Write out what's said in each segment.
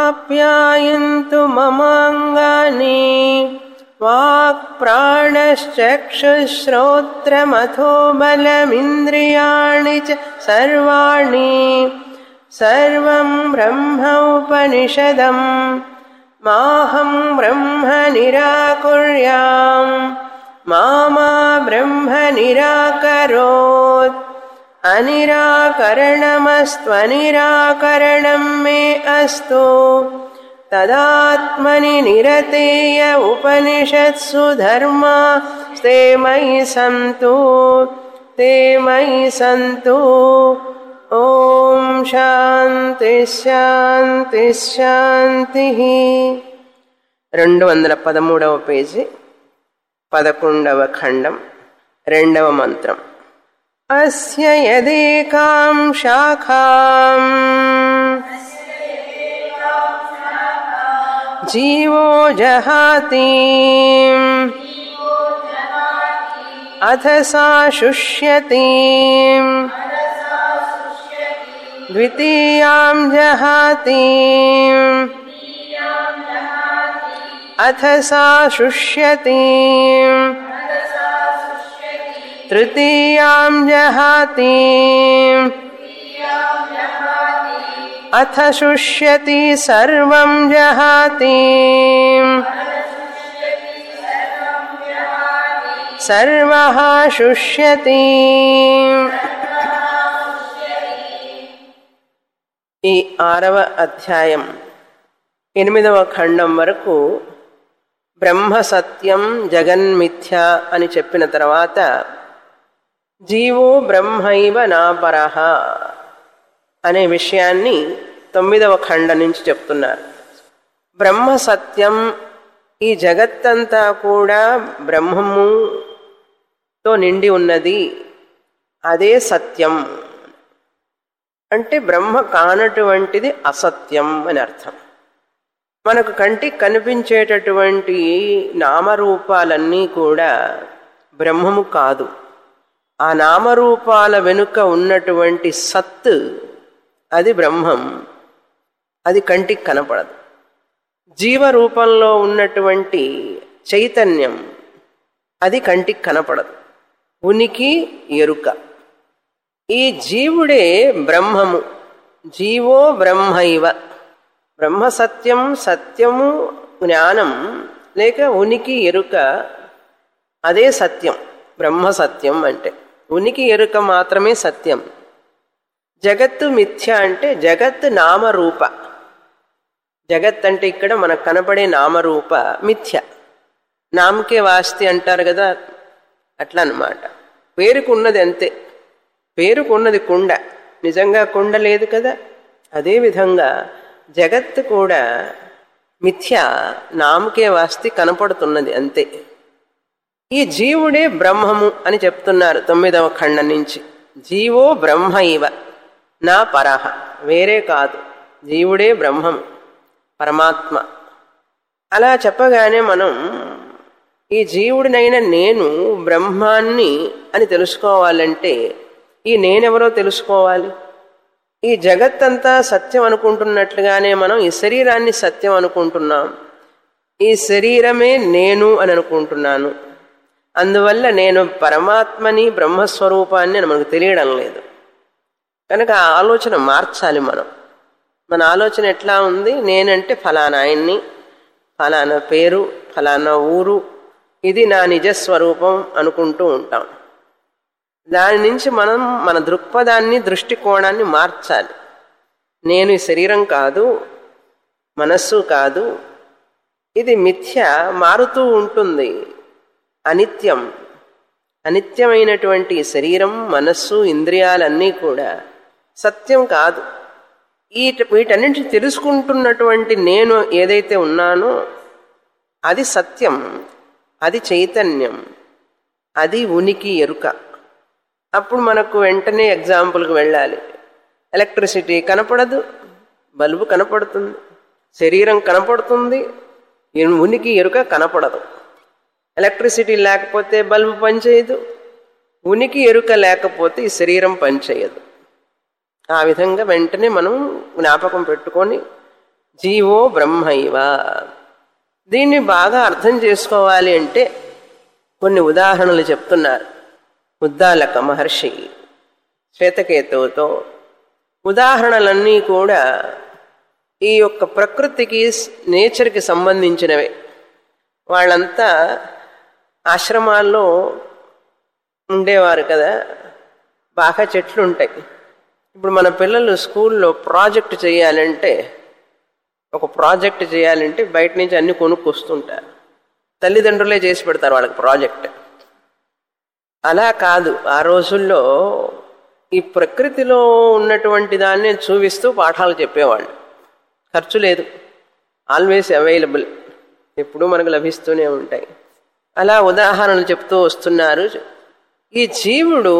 आप्यायन्तु ममाङ्गानि वाक्प्राणश्चक्षुश्रोत्रमथो बलमिन्द्रियाणि च सर्वाणि सर्वं ब्रह्म उपनिषदम् माहं ब्रह्म निराकुर्याम् मा मा ब्रह्म निराकरोत् अनिराकरणमस्त्वनिराकरणं मे अस्तु तदात्मनि निरतेय उपनिषत्सु धर्मा ते मयि सन्तु ते मयि सन्तु ॐ శాంతి శాంతి శాంతి రెండు వందల పదమూడవ పేజీ పదకొండవ ఖండం రెండవ మంత్రం అస్య యదేకాం శాఖాం జీవో జహాతి అథ సా శుష్యతి द्वितीयां जहाति अथ सा शुष्यति तृतीयां जहाति अथ शुष्यति सर्वं जहाति सर्वः शुष्यति ఈ ఆరవ అధ్యాయం ఎనిమిదవ ఖండం వరకు బ్రహ్మ సత్యం జగన్మిథ్య అని చెప్పిన తర్వాత జీవో బ్రహ్మైవ నాపరహ అనే విషయాన్ని తొమ్మిదవ ఖండం నుంచి చెప్తున్నారు బ్రహ్మ సత్యం ఈ జగత్తంతా కూడా బ్రహ్మముతో నిండి ఉన్నది అదే సత్యం అంటే బ్రహ్మ కానటువంటిది అసత్యం అని అర్థం మనకు కంటికి కనిపించేటటువంటి నామరూపాలన్నీ కూడా బ్రహ్మము కాదు ఆ నామరూపాల వెనుక ఉన్నటువంటి సత్ అది బ్రహ్మం అది కంటికి కనపడదు జీవరూపంలో ఉన్నటువంటి చైతన్యం అది కంటికి కనపడదు ఉనికి ఎరుక ఈ జీవుడే బ్రహ్మము జీవో బ్రహ్మైవ బ్రహ్మ సత్యం సత్యము జ్ఞానం లేక ఉనికి ఎరుక అదే సత్యం బ్రహ్మ సత్యం అంటే ఉనికి ఎరుక మాత్రమే సత్యం జగత్తు మిథ్య అంటే జగత్ నామరూప జగత్ అంటే ఇక్కడ మనకు కనపడే నామరూప మిథ్య నామకే వాస్తి అంటారు కదా అట్లా అనమాట పేరుకున్నది అంతే పేరుకున్నది కుండ నిజంగా కుండ లేదు కదా అదేవిధంగా జగత్తు కూడా మిథ్య నామకే వాస్తి కనపడుతున్నది అంతే ఈ జీవుడే బ్రహ్మము అని చెప్తున్నారు తొమ్మిదవ ఖండం నుంచి జీవో బ్రహ్మ ఇవ నా పరహ వేరే కాదు జీవుడే బ్రహ్మము పరమాత్మ అలా చెప్పగానే మనం ఈ జీవుడినైన నేను బ్రహ్మాన్ని అని తెలుసుకోవాలంటే ఈ నేనెవరో తెలుసుకోవాలి ఈ జగత్తంతా సత్యం అనుకుంటున్నట్లుగానే మనం ఈ శరీరాన్ని సత్యం అనుకుంటున్నాం ఈ శరీరమే నేను అని అనుకుంటున్నాను అందువల్ల నేను పరమాత్మని బ్రహ్మస్వరూపాన్ని అని మనకు తెలియడం లేదు కనుక ఆ ఆలోచన మార్చాలి మనం మన ఆలోచన ఎట్లా ఉంది నేనంటే ఫలానా ఆయన్ని ఫలానా పేరు ఫలానా ఊరు ఇది నా నిజస్వరూపం అనుకుంటూ ఉంటాం దాని నుంచి మనం మన దృక్పథాన్ని దృష్టికోణాన్ని మార్చాలి నేను ఈ శరీరం కాదు మనస్సు కాదు ఇది మిథ్య మారుతూ ఉంటుంది అనిత్యం అనిత్యమైనటువంటి శరీరం మనస్సు ఇంద్రియాలన్నీ కూడా సత్యం కాదు ఈ వీటన్నింటి తెలుసుకుంటున్నటువంటి నేను ఏదైతే ఉన్నానో అది సత్యం అది చైతన్యం అది ఉనికి ఎరుక అప్పుడు మనకు వెంటనే ఎగ్జాంపుల్కి వెళ్ళాలి ఎలక్ట్రిసిటీ కనపడదు బల్బు కనపడుతుంది శరీరం కనపడుతుంది ఉనికి ఎరుక కనపడదు ఎలక్ట్రిసిటీ లేకపోతే బల్బు పనిచేయదు ఉనికి ఎరుక లేకపోతే ఈ శరీరం పనిచేయదు ఆ విధంగా వెంటనే మనం జ్ఞాపకం పెట్టుకొని జీవో బ్రహ్మైవ దీన్ని బాగా అర్థం చేసుకోవాలి అంటే కొన్ని ఉదాహరణలు చెప్తున్నారు ఉద్దాలక మహర్షి శ్వేతకేతువుతో ఉదాహరణలన్నీ కూడా ఈ యొక్క ప్రకృతికి నేచర్కి సంబంధించినవే వాళ్ళంతా ఆశ్రమాల్లో ఉండేవారు కదా బాగా చెట్లు ఉంటాయి ఇప్పుడు మన పిల్లలు స్కూల్లో ప్రాజెక్ట్ చేయాలంటే ఒక ప్రాజెక్ట్ చేయాలంటే బయట నుంచి అన్ని కొనుక్కొస్తుంటారు తల్లిదండ్రులే చేసి పెడతారు వాళ్ళకి ప్రాజెక్ట్ అలా కాదు ఆ రోజుల్లో ఈ ప్రకృతిలో ఉన్నటువంటి దాన్ని చూపిస్తూ పాఠాలు చెప్పేవాళ్ళు ఖర్చు లేదు ఆల్వేస్ అవైలబుల్ ఎప్పుడూ మనకు లభిస్తూనే ఉంటాయి అలా ఉదాహరణలు చెప్తూ వస్తున్నారు ఈ జీవుడు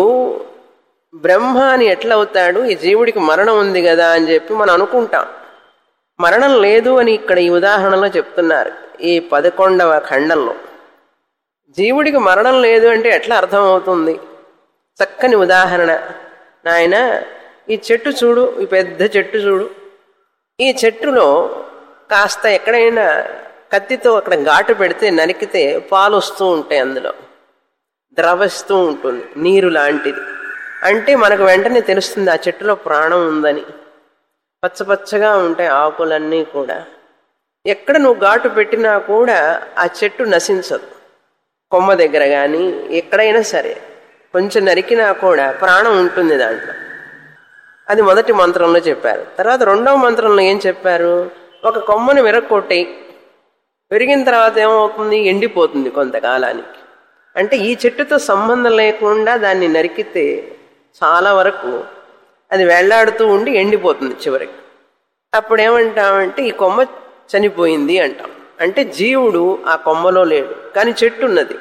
బ్రహ్మ అని ఎట్లా అవుతాడు ఈ జీవుడికి మరణం ఉంది కదా అని చెప్పి మనం అనుకుంటాం మరణం లేదు అని ఇక్కడ ఈ ఉదాహరణలో చెప్తున్నారు ఈ పదకొండవ ఖండంలో జీవుడికి మరణం లేదు అంటే ఎట్లా అర్థమవుతుంది చక్కని ఉదాహరణ నాయన ఈ చెట్టు చూడు ఈ పెద్ద చెట్టు చూడు ఈ చెట్టులో కాస్త ఎక్కడైనా కత్తితో అక్కడ ఘాటు పెడితే నరికితే పాలు వస్తూ ఉంటాయి అందులో ద్రవిస్తూ ఉంటుంది నీరు లాంటిది అంటే మనకు వెంటనే తెలుస్తుంది ఆ చెట్టులో ప్రాణం ఉందని పచ్చపచ్చగా ఉంటాయి ఆకులన్నీ కూడా ఎక్కడ నువ్వు ఘాటు పెట్టినా కూడా ఆ చెట్టు నశించదు కొమ్మ దగ్గర కానీ ఎక్కడైనా సరే కొంచెం నరికినా కూడా ప్రాణం ఉంటుంది దాంట్లో అది మొదటి మంత్రంలో చెప్పారు తర్వాత రెండవ మంత్రంలో ఏం చెప్పారు ఒక కొమ్మను విరగొట్టి పెరిగిన తర్వాత ఏమవుతుంది ఎండిపోతుంది కొంతకాలానికి అంటే ఈ చెట్టుతో సంబంధం లేకుండా దాన్ని నరికితే చాలా వరకు అది వేళ్లాడుతూ ఉండి ఎండిపోతుంది చివరికి అప్పుడు ఏమంటామంటే ఈ కొమ్మ చనిపోయింది అంటాం అంటే జీవుడు ఆ కొమ్మలో లేడు కానీ చెట్టు ఉన్నది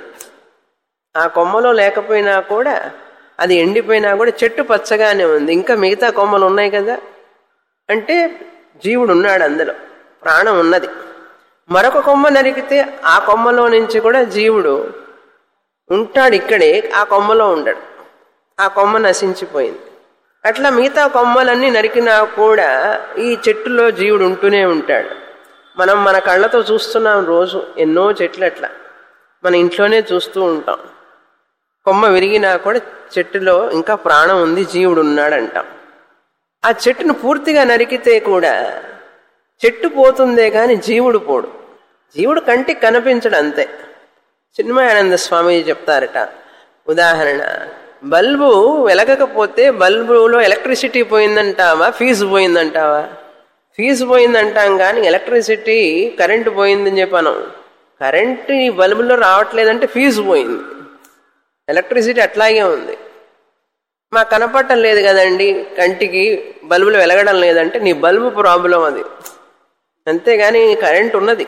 ఆ కొమ్మలో లేకపోయినా కూడా అది ఎండిపోయినా కూడా చెట్టు పచ్చగానే ఉంది ఇంకా మిగతా కొమ్మలు ఉన్నాయి కదా అంటే జీవుడు ఉన్నాడు అందులో ప్రాణం ఉన్నది మరొక కొమ్మ నరికితే ఆ కొమ్మలో నుంచి కూడా జీవుడు ఉంటాడు ఇక్కడే ఆ కొమ్మలో ఉండడు ఆ కొమ్మ నశించిపోయింది అట్లా మిగతా కొమ్మలన్నీ నరికినా కూడా ఈ చెట్టులో జీవుడు ఉంటూనే ఉంటాడు మనం మన కళ్ళతో చూస్తున్నాం రోజు ఎన్నో చెట్లు అట్లా మన ఇంట్లోనే చూస్తూ ఉంటాం కొమ్మ విరిగినా కూడా చెట్టులో ఇంకా ప్రాణం ఉంది జీవుడు ఉన్నాడు అంటాం ఆ చెట్టును పూర్తిగా నరికితే కూడా చెట్టు పోతుందే కానీ జీవుడు పోడు జీవుడు కంటికి కనిపించడు అంతే చిన్మయానంద స్వామి చెప్తారట ఉదాహరణ బల్బు వెలగకపోతే బల్బులో ఎలక్ట్రిసిటీ పోయిందంటావా ఫీజు పోయిందంటావా ఫీజు పోయిందంటాం కానీ ఎలక్ట్రిసిటీ కరెంటు పోయిందని చెప్పాను కరెంటు ఈ బల్బులో రావట్లేదంటే ఫీజు పోయింది ఎలక్ట్రిసిటీ అట్లాగే ఉంది మాకు కనపడటం లేదు కదండి కంటికి బల్బులు వెలగడం లేదంటే నీ బల్బు ప్రాబ్లం అది అంతేగాని కరెంట్ ఉన్నది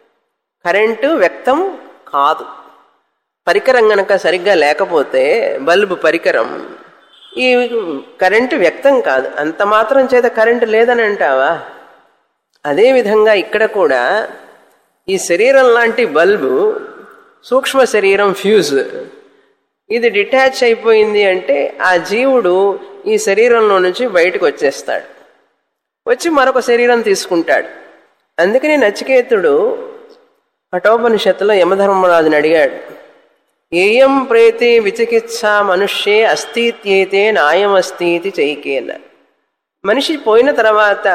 కరెంటు వ్యక్తం కాదు పరికరం గనక సరిగ్గా లేకపోతే బల్బు పరికరం ఈ కరెంటు వ్యక్తం కాదు అంత మాత్రం చేత కరెంటు లేదని అంటావా అదేవిధంగా ఇక్కడ కూడా ఈ శరీరం లాంటి బల్బు సూక్ష్మ శరీరం ఫ్యూజ్ ఇది డిటాచ్ అయిపోయింది అంటే ఆ జీవుడు ఈ శరీరంలో నుంచి బయటకు వచ్చేస్తాడు వచ్చి మరొక శరీరం తీసుకుంటాడు అందుకని నచికేతుడు కఠోపనిషత్తులో యమధర్మరాజుని అడిగాడు ఏయం ప్రేతే విచికిత్స మనుష్యే అస్థిత్యేతే నాయమస్తి చైకేన మనిషి పోయిన తర్వాత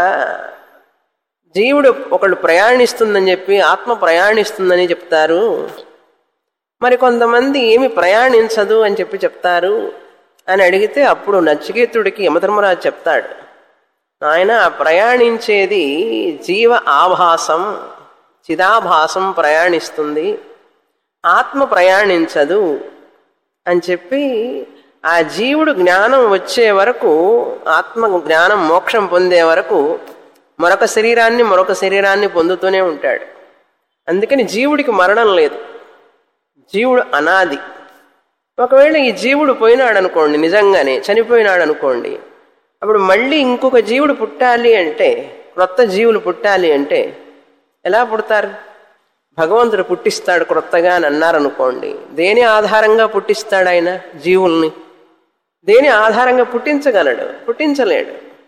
జీవుడు ఒకళ్ళు ప్రయాణిస్తుందని చెప్పి ఆత్మ ప్రయాణిస్తుందని చెప్తారు మరి కొంతమంది ఏమి ప్రయాణించదు అని చెప్పి చెప్తారు అని అడిగితే అప్పుడు నచికేతుడికి యమధర్మరాజు చెప్తాడు ఆయన ప్రయాణించేది జీవ ఆభాసం చిదాభాసం ప్రయాణిస్తుంది ఆత్మ ప్రయాణించదు అని చెప్పి ఆ జీవుడు జ్ఞానం వచ్చే వరకు ఆత్మ జ్ఞానం మోక్షం పొందే వరకు మరొక శరీరాన్ని మరొక శరీరాన్ని పొందుతూనే ఉంటాడు అందుకని జీవుడికి మరణం లేదు జీవుడు అనాది ఒకవేళ ఈ జీవుడు పోయినాడు అనుకోండి నిజంగానే చనిపోయినాడు అనుకోండి అప్పుడు మళ్ళీ ఇంకొక జీవుడు పుట్టాలి అంటే క్రొత్త జీవులు పుట్టాలి అంటే ఎలా పుడతారు భగవంతుడు పుట్టిస్తాడు క్రొత్తగా అని అన్నారనుకోండి దేని ఆధారంగా పుట్టిస్తాడు ఆయన జీవుల్ని దేని ఆధారంగా పుట్టించగలడు పుట్టించలేడు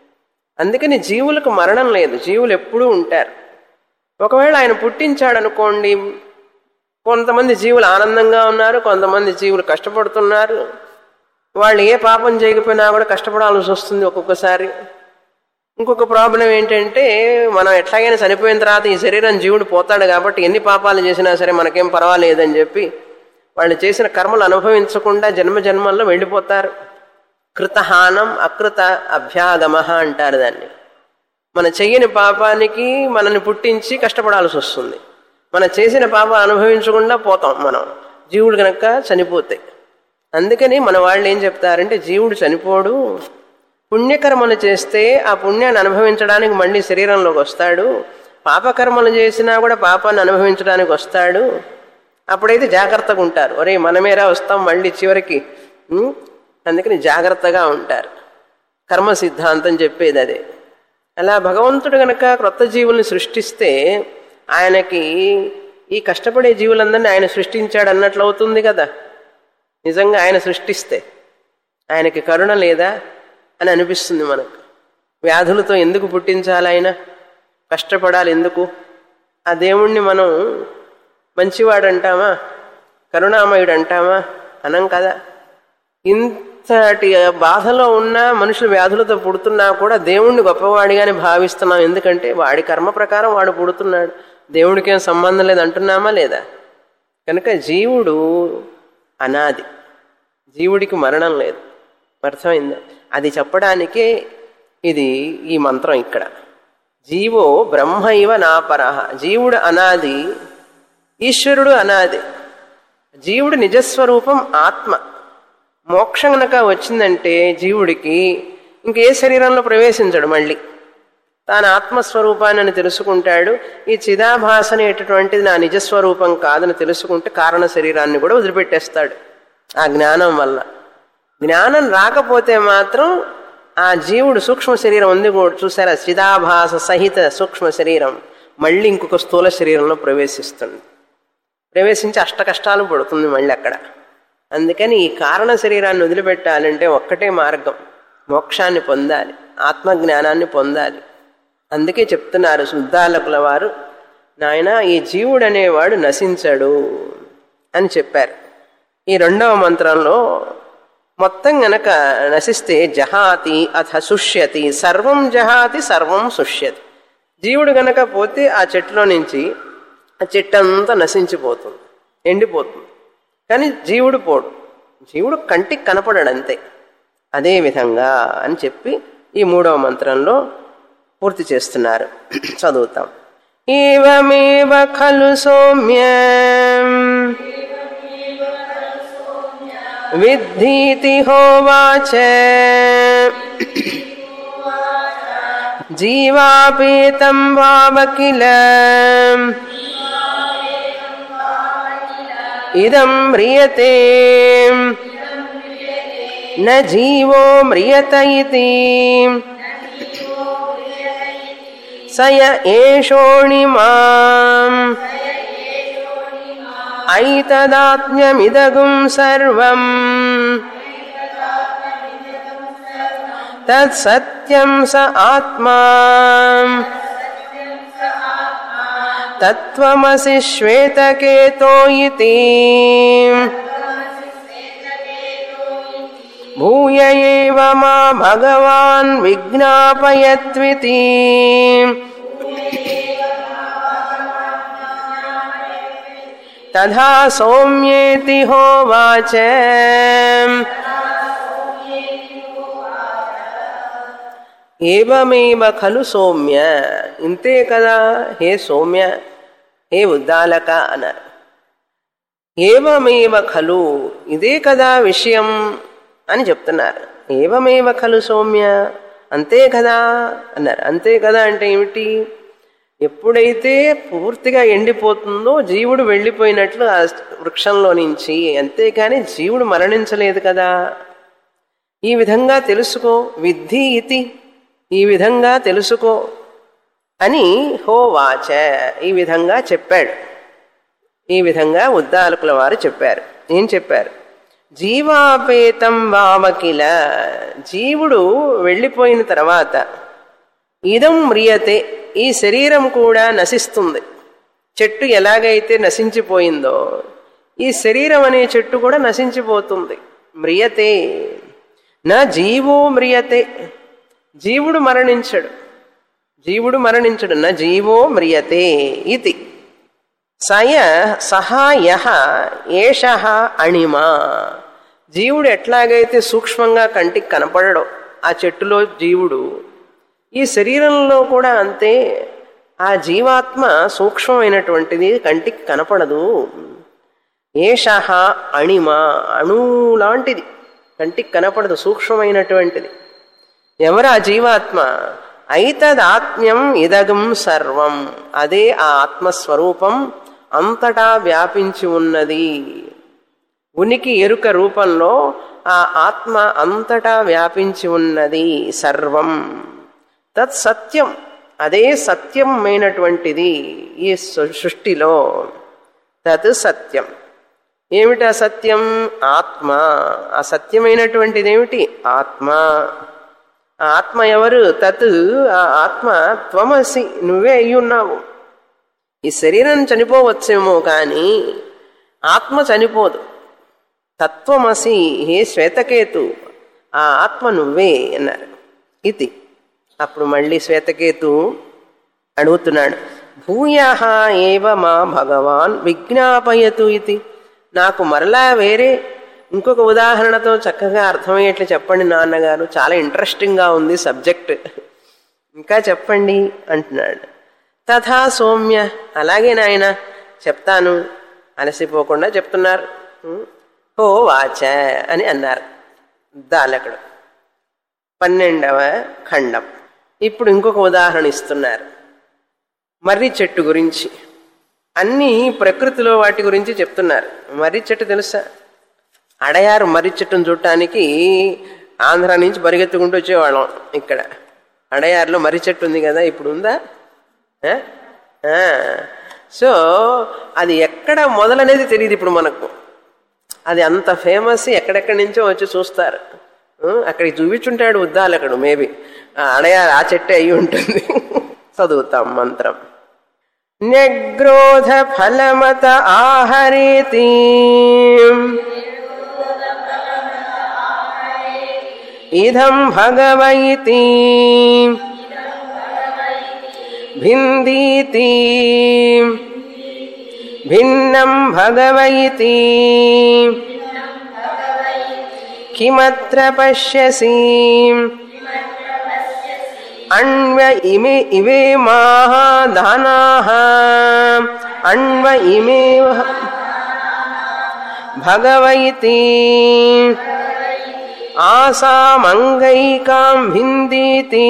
అందుకని జీవులకు మరణం లేదు జీవులు ఎప్పుడూ ఉంటారు ఒకవేళ ఆయన పుట్టించాడనుకోండి కొంతమంది జీవులు ఆనందంగా ఉన్నారు కొంతమంది జీవులు కష్టపడుతున్నారు వాళ్ళు ఏ పాపం చేయకపోయినా కూడా కష్టపడాల్సి వస్తుంది ఒక్కొక్కసారి ఇంకొక ప్రాబ్లం ఏంటంటే మనం ఎట్లాగైనా చనిపోయిన తర్వాత ఈ శరీరం జీవుడు పోతాడు కాబట్టి ఎన్ని పాపాలు చేసినా సరే మనకేం పర్వాలేదని చెప్పి వాళ్ళు చేసిన కర్మలు అనుభవించకుండా జన్మ జన్మల్లో వెళ్ళిపోతారు కృతహానం అకృత అభ్యాగమ అంటారు దాన్ని మన చెయ్యని పాపానికి మనల్ని పుట్టించి కష్టపడాల్సి వస్తుంది మన చేసిన పాపం అనుభవించకుండా పోతాం మనం జీవుడు కనుక చనిపోతాయి అందుకని మన వాళ్ళు ఏం చెప్తారంటే జీవుడు చనిపోడు పుణ్యకర్మలు చేస్తే ఆ పుణ్యాన్ని అనుభవించడానికి మళ్ళీ శరీరంలోకి వస్తాడు పాపకర్మలు చేసినా కూడా పాపాన్ని అనుభవించడానికి వస్తాడు అప్పుడైతే జాగ్రత్తగా ఉంటారు ఒరే మనమేరా వస్తాం మళ్ళీ చివరికి ఉం? అందుకని జాగ్రత్తగా ఉంటారు కర్మ సిద్ధాంతం చెప్పేది అదే అలా భగవంతుడు గనక క్రొత్త జీవుల్ని సృష్టిస్తే ఆయనకి ఈ కష్టపడే జీవులందరినీ ఆయన సృష్టించాడు అన్నట్లు అవుతుంది కదా నిజంగా ఆయన సృష్టిస్తే ఆయనకి కరుణ లేదా అని అనిపిస్తుంది మనకు వ్యాధులతో ఎందుకు పుట్టించాలి ఆయన కష్టపడాలి ఎందుకు ఆ దేవుణ్ణి మనం మంచివాడు అంటామా కరుణామయుడు అంటామా అనం కదా ఇంతటి బాధలో ఉన్న మనుషులు వ్యాధులతో పుడుతున్నా కూడా దేవుణ్ణి గొప్పవాడిగానే భావిస్తున్నాం ఎందుకంటే వాడి కర్మ ప్రకారం వాడు పుడుతున్నాడు దేవుడికి ఏం సంబంధం లేదు అంటున్నామా లేదా కనుక జీవుడు అనాది జీవుడికి మరణం లేదు అర్థమైందా అది చెప్పడానికే ఇది ఈ మంత్రం ఇక్కడ జీవో బ్రహ్మ ఇవ నాపరహ జీవుడు అనాది ఈశ్వరుడు అనాది జీవుడు నిజస్వరూపం ఆత్మ మోక్షం గనక వచ్చిందంటే జీవుడికి ఇంకే శరీరంలో ప్రవేశించడు మళ్ళీ తాను ఆత్మస్వరూపాన్ని తెలుసుకుంటాడు ఈ చిదాభాస అనేటటువంటిది నా నిజస్వరూపం కాదని తెలుసుకుంటే కారణ శరీరాన్ని కూడా వదిలిపెట్టేస్తాడు ఆ జ్ఞానం వల్ల జ్ఞానం రాకపోతే మాత్రం ఆ జీవుడు సూక్ష్మ శరీరం ఉంది కూడా చూసారా చిదాభాస సహిత సూక్ష్మ శరీరం మళ్ళీ ఇంకొక స్థూల శరీరంలో ప్రవేశిస్తుంది ప్రవేశించి అష్ట కష్టాలు పడుతుంది మళ్ళీ అక్కడ అందుకని ఈ కారణ శరీరాన్ని వదిలిపెట్టాలంటే ఒక్కటే మార్గం మోక్షాన్ని పొందాలి ఆత్మజ్ఞానాన్ని పొందాలి అందుకే చెప్తున్నారు శుద్ధాలకుల వారు నాయన ఈ జీవుడు అనేవాడు నశించడు అని చెప్పారు ఈ రెండవ మంత్రంలో మొత్తం గనక నశిస్తే జహాతి అథ సుష్యతి సర్వం జహాతి సర్వం సుష్యతి జీవుడు గనక పోతే ఆ చెట్టులో నుంచి ఆ చెట్టు అంతా నశించిపోతుంది ఎండిపోతుంది కానీ జీవుడు పోడు జీవుడు కంటికి కనపడాడు అంతే అదే విధంగా అని చెప్పి ఈ మూడవ మంత్రంలో పూర్తి చేస్తున్నారు చదువుతాం ఏవమేవ ఖలు సౌమ్యం విద్ధీతి హోవాచ జీవాపేతం వావకిల ఇదం మ్రియతే న జీవో మ్రియత ఇతి సయ ఏషోణిమాం ఐతదాత్మ్యమిదగుం సర్వం తత్సత్యం స ఆత్మా తత్వమసి శ్వేతకేతో ఇతి భూయ ఏవ మా భగవాన్ విజ్ఞాపయత్వితి తథా సౌమ్యేతి హోవాచ ఏవమేవ ఖలు సౌమ్య ఇంతే కదా హే సౌమ్య హే ఉద్దాలక అన్నారు ఏవమేవ ఖలు ఇదే కదా విషయం అని చెప్తున్నారు ఏవమేవ ఖలు సౌమ్య అంతే కదా అన్నారు అంతే కదా అంటే ఏమిటి ఎప్పుడైతే పూర్తిగా ఎండిపోతుందో జీవుడు వెళ్ళిపోయినట్లు ఆ వృక్షంలో నుంచి అంతేకాని జీవుడు మరణించలేదు కదా ఈ విధంగా తెలుసుకో విద్ధి ఇతి ఈ విధంగా తెలుసుకో అని హోవాచ ఈ విధంగా చెప్పాడు ఈ విధంగా ఉద్దాలకుల వారు చెప్పారు ఏం చెప్పారు జీవాపేతం వామకిల జీవుడు వెళ్ళిపోయిన తర్వాత ఇదం మ్రియతే ఈ శరీరం కూడా నశిస్తుంది చెట్టు ఎలాగైతే నశించిపోయిందో ఈ శరీరం అనే చెట్టు కూడా నశించిపోతుంది మ్రియతే నా జీవో మ్రియతే జీవుడు మరణించడు జీవుడు మరణించడు నా జీవో మ్రియతే ఇది సయ సహా యహ ఏష అణిమా జీవుడు ఎట్లాగైతే సూక్ష్మంగా కంటికి కనపడడో ఆ చెట్టులో జీవుడు ఈ శరీరంలో కూడా అంతే ఆ జీవాత్మ సూక్ష్మమైనటువంటిది కంటికి కనపడదు ఏష అణిమ అణు లాంటిది కంటికి కనపడదు సూక్ష్మమైనటువంటిది ఎవరు ఆ జీవాత్మ ఐతదాత్మ్యం ఇదగం సర్వం అదే ఆ ఆత్మస్వరూపం అంతటా వ్యాపించి ఉన్నది ఉనికి ఎరుక రూపంలో ఆ ఆత్మ అంతటా వ్యాపించి ఉన్నది సర్వం తత్ సత్యం అదే సత్యమైనటువంటిది ఈ సృష్టిలో తత్ సత్యం ఏమిటి ఆ సత్యం ఆత్మ ఆ సత్యమైనటువంటిది ఏమిటి ఆత్మ ఆ ఆత్మ ఎవరు తత్ ఆ ఆత్మ త్వమసి నువ్వే అయి ఉన్నావు ఈ శరీరం చనిపోవచ్చేమో కానీ ఆత్మ చనిపోదు తత్వమసి హే శ్వేతకేతు ఆ ఆత్మ నువ్వే అన్నారు ఇది అప్పుడు మళ్ళీ శ్వేతకేతు అడుగుతున్నాడు భూయ ఏవ మా భగవాన్ విజ్ఞాపయతు ఇది నాకు మరలా వేరే ఇంకొక ఉదాహరణతో చక్కగా అర్థమయ్యేట్లు చెప్పండి నాన్నగారు చాలా ఇంట్రెస్టింగ్గా ఉంది సబ్జెక్ట్ ఇంకా చెప్పండి అంటున్నాడు తథా సౌమ్య అలాగే నాయన చెప్తాను అలసిపోకుండా చెప్తున్నారు ఓ వాచ అని అన్నారు దాలకుడు పన్నెండవ ఖండం ఇప్పుడు ఇంకొక ఉదాహరణ ఇస్తున్నారు మర్రి చెట్టు గురించి అన్నీ ప్రకృతిలో వాటి గురించి చెప్తున్నారు మర్రి చెట్టు తెలుసా అడయారు మర్రి చెట్టును చూడటానికి ఆంధ్ర నుంచి పరిగెత్తుకుంటూ వచ్చేవాళ్ళం ఇక్కడ అడయారులో మర్రి చెట్టు ఉంది కదా ఇప్పుడు ఉందా సో అది ఎక్కడ మొదలనేది తెలియదు ఇప్పుడు మనకు అది అంత ఫేమస్ ఎక్కడెక్కడి నుంచో వచ్చి చూస్తారు అక్కడికి చూపించుంటాడు ఉద్దాలకుడు మేబీ అడయారు ఆ చెట్టే అయి ఉంటుంది చదువుతాం మంత్రం న్యగ్రోధ ఫలమత ఆహరేతి ఇదం భగవయితి భిందీతి భిన్నం భగవయితి కిమత్ర పశ్యసి అణ్వ ఇమే ఇవే మాదానా అణ్వ ఇమే భగవైతి ఆసామంగైకాం భిందీతి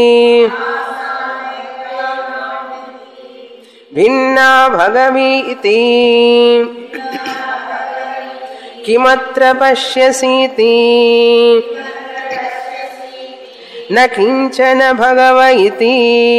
భిన్నా భగవీతి కిమత్ర పశ్యసీతి న కించన భగవ ఇతి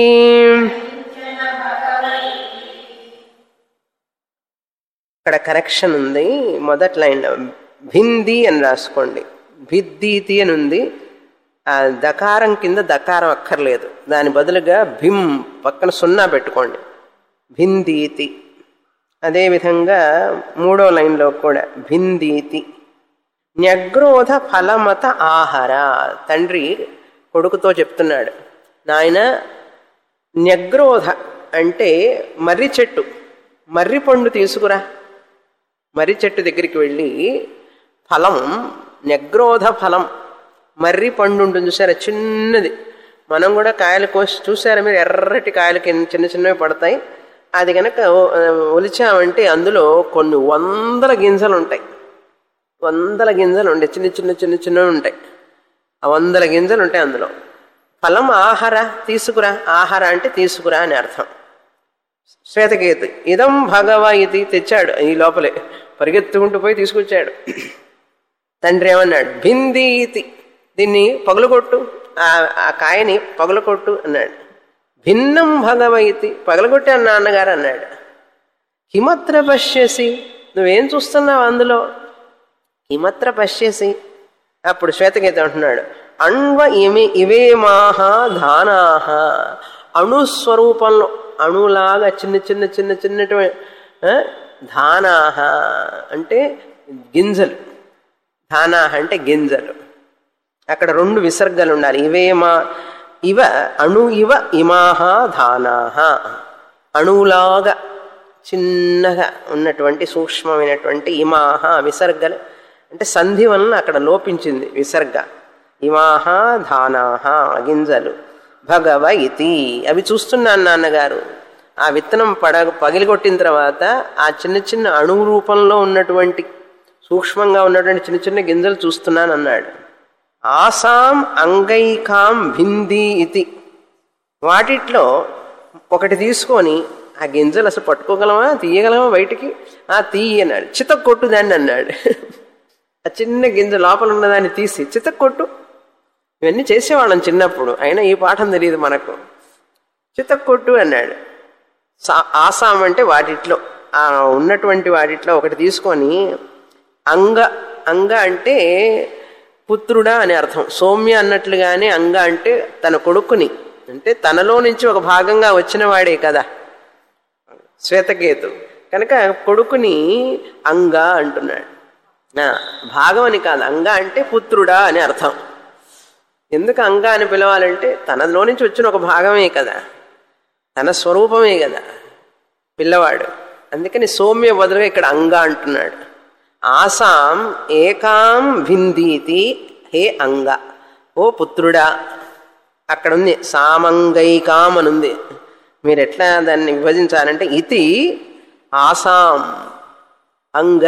ఇక్కడ కరెక్షన్ ఉంది మొదటి లైన్ భింది అని రాసుకోండి భిద్దీతి అని ఉంది ఆ దకారం కింద దకారం అక్కర్లేదు దాని బదులుగా భిం పక్కన సున్నా పెట్టుకోండి భిందీతి అదేవిధంగా మూడో లైన్లో కూడా భిందీతి న్యగ్రోధ ఫలమత ఆహార తండ్రి కొడుకుతో చెప్తున్నాడు నాయన న్యగ్రోధ అంటే మర్రి చెట్టు మర్రి పండు తీసుకురా మర్రి చెట్టు దగ్గరికి వెళ్ళి ఫలం న్యగ్రోధ ఫలం మర్రి పండు ఉంటుంది చూసారా చిన్నది మనం కూడా కాయలు కోసి చూసారా మీరు ఎర్రటి కాయలు చిన్న చిన్నవి పడతాయి అది కనుక ఒలిచామంటే అందులో కొన్ని వందల గింజలు ఉంటాయి వందల గింజలు ఉంటాయి చిన్న చిన్న చిన్న చిన్నవి ఉంటాయి ఆ వందల గింజలు ఉంటాయి అందులో ఫలం ఆహార తీసుకురా ఆహార అంటే తీసుకురా అని అర్థం శ్వేతకేతు ఇదం భగవ ఇది తెచ్చాడు ఈ లోపలే పరిగెత్తుకుంటూ పోయి తీసుకొచ్చాడు తండ్రి ఏమన్నాడు భిందీతి దీన్ని పగులగొట్టు ఆ కాయని పగులకొట్టు అన్నాడు భిన్నం భగవైతి పగలగొట్టాను నాన్నగారు అన్నాడు కిమత్ర పశ్యసి నువ్వేం చూస్తున్నావు అందులో కిమత్ర పశ్యసి అప్పుడు శ్వేతగీత అంటున్నాడు అణ్వ ఇమే ఇవేమాహ ధానాహ అణుస్వరూపంలో అణులాగా చిన్న చిన్న చిన్న చిన్నటువంటి ఆ, ధానాహ అంటే గింజలు ధానాహ అంటే గింజలు అక్కడ రెండు విసర్గలు ఉండాలి ఇవేమా ఇవ అణు ఇవ ఇమాహ ధానాహ అణువులాగా చిన్నగా ఉన్నటువంటి సూక్ష్మమైనటువంటి ఇమాహ విసర్గలు అంటే సంధి వలన అక్కడ లోపించింది విసర్గ ఇమాహ ధానాహ గింజలు భగవ ఇతి అవి చూస్తున్నాను నాన్నగారు ఆ విత్తనం పడ పగిలికొట్టిన తర్వాత ఆ చిన్న చిన్న అణువు రూపంలో ఉన్నటువంటి సూక్ష్మంగా ఉన్నటువంటి చిన్న చిన్న గింజలు చూస్తున్నాను అన్నాడు ఆసాం అంగైకాం భింది ఇతి వాటిట్లో ఒకటి తీసుకొని ఆ గింజలు అసలు పట్టుకోగలమా తీయగలమా బయటికి ఆ తీయి అన్నాడు చితక్కొట్టు దాన్ని అన్నాడు ఆ చిన్న గింజ లోపల ఉన్నదాన్ని తీసి చితక్కొట్టు ఇవన్నీ చేసేవాళ్ళం చిన్నప్పుడు అయినా ఈ పాఠం తెలియదు మనకు చితక్కొట్టు అన్నాడు సా- ఆసాం అంటే వాటిట్లో ఆ ఉన్నటువంటి వాటిట్లో ఒకటి తీసుకొని అంగ అంగ అంటే పుత్రుడా అని అర్థం సౌమ్య అన్నట్లుగానే అంగ అంటే తన కొడుకుని అంటే తనలో నుంచి ఒక భాగంగా వచ్చిన వాడే కదా శ్వేతకేతు కనుక కొడుకుని అంగ అంటున్నాడు ఆ, భాగం అని కాదు అంగ అంటే పుత్రుడా అని అర్థం ఎందుకు అంగ అని పిలవాలంటే తనలో నుంచి వచ్చిన ఒక భాగమే కదా తన స్వరూపమే కదా పిల్లవాడు అందుకని సౌమ్య బదులుగా ఇక్కడ అంగ అంటున్నాడు ఆసాం ఏకాం భిందీతి హే అంగ ఓ పుత్రుడా అక్కడ ఉంది సామంగైకాం అని ఉంది మీరు ఎట్లా దాన్ని విభజించాలంటే ఇది ఆసాం అంగ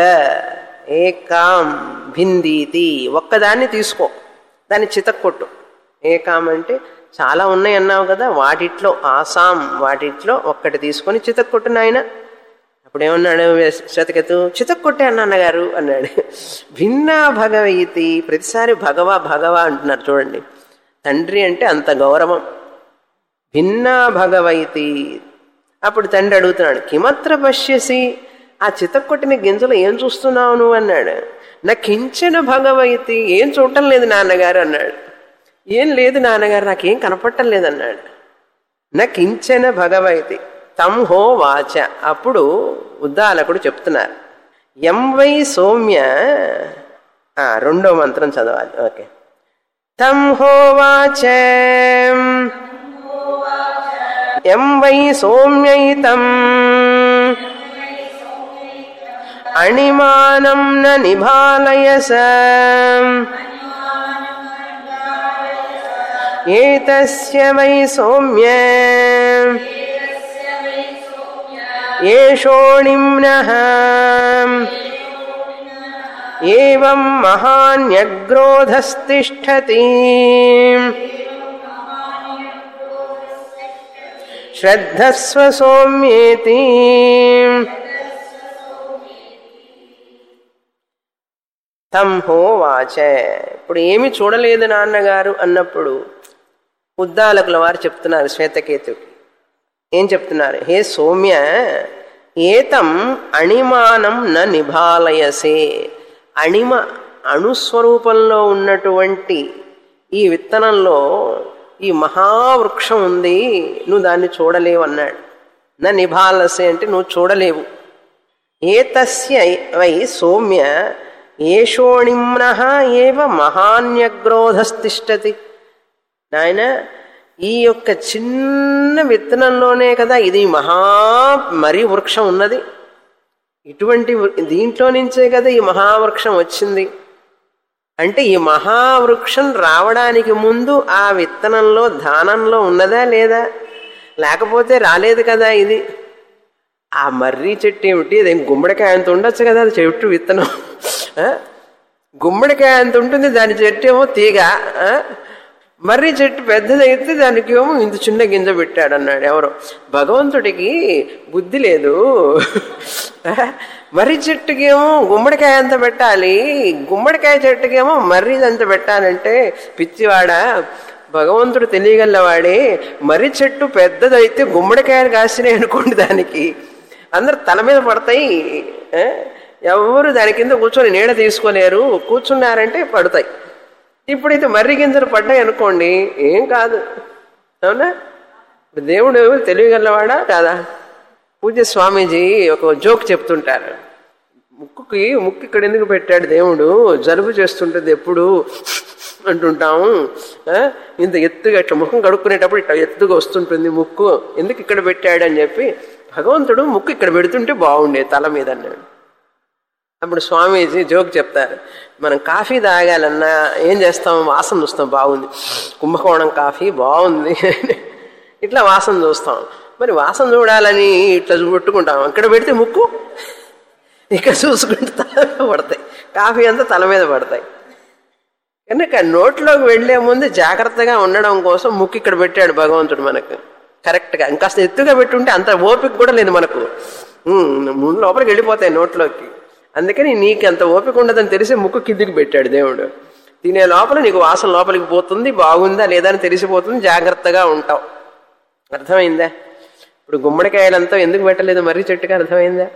ఏకాం భిందీతి ఒక్కదాన్ని తీసుకో దాన్ని చితక్కొట్టు ఏకాం అంటే చాలా ఉన్నాయి అన్నావు కదా వాటిట్లో ఆసాం వాటిట్లో ఒక్కటి తీసుకొని చితక్కొట్టు నాయన అప్పుడేమన్నాడు శ్వేతకెతు చితక్కొట్టే అన్న అన్నగారు అన్నాడు భిన్నా భగవయితి ప్రతిసారి భగవ భగవ అంటున్నారు చూడండి తండ్రి అంటే అంత గౌరవం భిన్నా భగవైతి అప్పుడు తండ్రి అడుగుతున్నాడు కిమత్ర పశ్యసి ఆ చితక్కొట్టిన గింజలు ఏం చూస్తున్నావు నువ్వు అన్నాడు నా కించిన భగవైతి ఏం చూడటం లేదు నాన్నగారు అన్నాడు ఏం లేదు నాన్నగారు నాకేం కనపడటం లేదన్నాడు నా కించన భగవైతి తం హో వాచ అప్పుడు ఉద్దాలకుడు చెప్తున్నారు ఎం వై సౌమ్య ఆ, రెండో మంత్రం చదవాలి ఓకే తం హోవాచ ఎం వై సౌమ్యైతం అణిమానం న నిభాలయస ఏతస్య వై సౌమ్య ఏషోణిమ్నః ఏవం మహాన్యగ్రోధస్తిష్టతి శ్రద్ధస్వ సౌమ్యేతి తం హోవాచ ఇప్పుడు ఏమి చూడలేదు నాన్నగారు అన్నప్పుడు ఉద్దాలకుల వారు చెప్తున్నారు శ్వేతకేతుకి ఏం చెప్తున్నారు హే సౌమ్య ఏతం అణిమానం న నిభాలయసే అణిమ అణుస్వరూపంలో ఉన్నటువంటి ఈ విత్తనంలో ఈ మహావృక్షం ఉంది నువ్వు దాన్ని చూడలేవు అన్నాడు నా నిభాలసే అంటే నువ్వు చూడలేవు ఏతస్య వై సౌమ్య ఏషోణిమ్న ఏవ మహాన్యగ్రోధస్తిష్టతి నాయన ఈ యొక్క చిన్న విత్తనంలోనే కదా ఇది మహా మరీ వృక్షం ఉన్నది ఇటువంటి వృ- దీంట్లో నుంచే కదా ఈ మహావృక్షం వచ్చింది అంటే ఈ మహావృక్షం రావడానికి ముందు ఆ విత్తనంలో ధానంలో ఉన్నదా లేదా లేకపోతే రాలేదు కదా ఇది ఆ మర్రి చెట్టు ఏమిటి అదేం గుమ్మడికాయ అంత ఉండొచ్చు కదా అది చెట్టు విత్తనం ఆ? గుమ్మడికాయ అంత ఉంటుంది దాని చెట్టు ఏమో తీగ ఆ? మర్రి చెట్టు పెద్దదైతే దానికి ఏమో ఇంత చిన్న గింజ పెట్టాడు అన్నాడు ఎవరో భగవంతుడికి బుద్ధి లేదు ఆ? మర్రి చెట్టుకేమో గుమ్మడికాయ అంత పెట్టాలి గుమ్మడికాయ చెట్టుకేమో మర్రి అంత పెట్టాలంటే పిచ్చివాడ భగవంతుడు తెలియగలవాడే మర్రి చెట్టు పెద్దదైతే గుమ్మడికాయలు కాసినాయి అనుకోండి దానికి అందరు తల మీద పడతాయి ఆ? ఎవరు దాని కింద కూర్చొని నీడ తీసుకోలేరు కూర్చున్నారంటే పడతాయి ఇప్పుడు ఇది మర్రి గింజలు పడ్డాయి అనుకోండి ఏం కాదు అవునా ఇప్పుడు దేవుడు తెలియగలవాడా కాదా పూజ్య స్వామీజీ ఒక జోక్ చెప్తుంటారు ముక్కుకి ముక్కు ఇక్కడ ఎందుకు పెట్టాడు దేవుడు జలుబు చేస్తుంటుంది ఎప్పుడు అంటుంటాము ఆ, ఇంత ఎత్తుగా ఇట్లా ముఖం కడుక్కునేటప్పుడు ఇట్లా ఎత్తుగా వస్తుంటుంది ముక్కు ఎందుకు ఇక్కడ పెట్టాడు అని చెప్పి భగవంతుడు ముక్కు ఇక్కడ పెడుతుంటే బాగుండే తల మీద అన్నాడు అప్పుడు స్వామీజీ జోక్ చెప్తారు మనం కాఫీ తాగాలన్నా ఏం చేస్తాం వాసన చూస్తాం బాగుంది కుంభకోణం కాఫీ బాగుంది ఇట్లా వాసన చూస్తాం మరి వాసన చూడాలని ఇట్లా పెట్టుకుంటాం ఇక్కడ పెడితే ముక్కు ఇక్కడ చూసుకుంటే తల మీద పడతాయి కాఫీ అంతా తల మీద పడతాయి కనుక నోట్లోకి వెళ్లే ముందు జాగ్రత్తగా ఉండడం కోసం ముక్కు ఇక్కడ పెట్టాడు భగవంతుడు మనకు కరెక్ట్గా ఇంకాస్త ఎత్తుగా పెట్టుంటే అంత ఓపిక కూడా లేదు మనకు ఉమ్, ముందు లోపలికి వెళ్ళిపోతాయి నోట్లోకి అందుకని నీకు అంత ఓపిక ఉండదని తెలిసి ముక్కు కిందికి పెట్టాడు దేవుడు తినే లోపల నీకు వాసన లోపలికి పోతుంది బాగుందా లేదా అని తెలిసిపోతుంది జాగ్రత్తగా ఉంటావు అర్థమైందా ఇప్పుడు గుమ్మడికాయలంతా ఎందుకు పెట్టలేదు మర్రి చెట్టుకి అర్థమైందా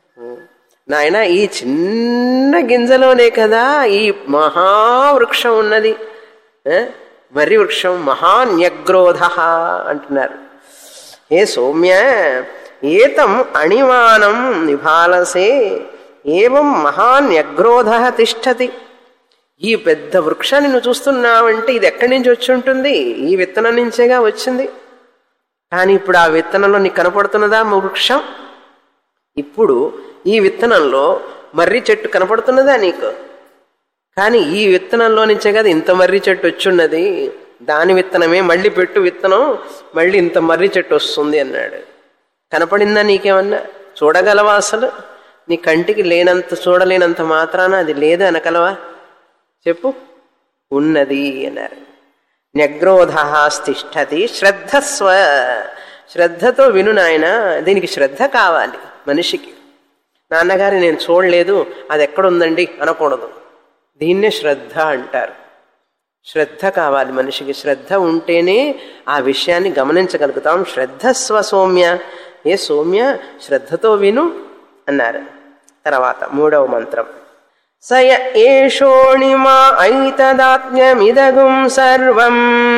నాయన ఈ చిన్న గింజలోనే కదా ఈ మహావృక్షం ఉన్నది ఆ? మర్రి వృక్షం మహాన్యగ్రోధ అంటున్నారు ఏ సౌమ్య ఏతం అణిమానం నిభాలసే ఏవం మహాన్యగ్రోధ తిష్టతి ఈ పెద్ద వృక్షాన్ని నువ్వు చూస్తున్నావంటే ఇది ఎక్కడి నుంచి వచ్చి ఉంటుంది ఈ విత్తనం నుంచేగా వచ్చింది కానీ ఇప్పుడు ఆ విత్తనంలో నీకు కనపడుతున్నదా మా వృక్షం ఇప్పుడు ఈ విత్తనంలో మర్రి చెట్టు కనపడుతున్నదా నీకు కానీ ఈ విత్తనంలో నుంచే కదా ఇంత మర్రి చెట్టు వచ్చున్నది దాని విత్తనమే మళ్ళీ పెట్టు విత్తనం మళ్ళీ ఇంత మర్రి చెట్టు వస్తుంది అన్నాడు కనపడిందా నీకేమన్నా చూడగలవా అసలు నీ కంటికి లేనంత చూడలేనంత మాత్రాన అది లేదు అనగలవా చెప్పు ఉన్నది అన్నారు న్యగ్రోధ స్థిష్టతి శ్రద్ధస్వ శ్రద్ధతో విను నాయన దీనికి శ్రద్ధ కావాలి మనిషికి నాన్నగారి నేను చూడలేదు అది ఎక్కడుందండి అనకూడదు దీన్నే శ్రద్ధ అంటారు శ్రద్ధ కావాలి మనిషికి శ్రద్ధ ఉంటేనే ఆ విషయాన్ని గమనించగలుగుతాం శ్రద్ధ స్వ సౌమ్య ఏ సౌమ్య శ్రద్ధతో అన్నారు తర్వాత మూడవ మంత్రం సయ ఏషోణిమా ఐతదాత్మ్యమిదగుం సర్వం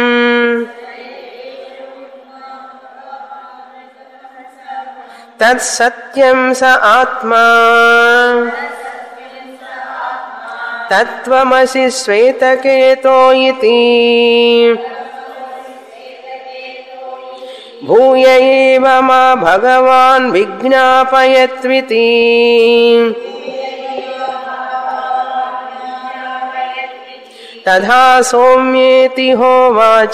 తత్సత్యం స ఆత్మా తత్వమసి శ్వేతకేతో ఇతి భూయ ఏవ మా భగవాన్ విజ్ఞాపయత్వితి తథా సౌమ్యేతి హోవాచ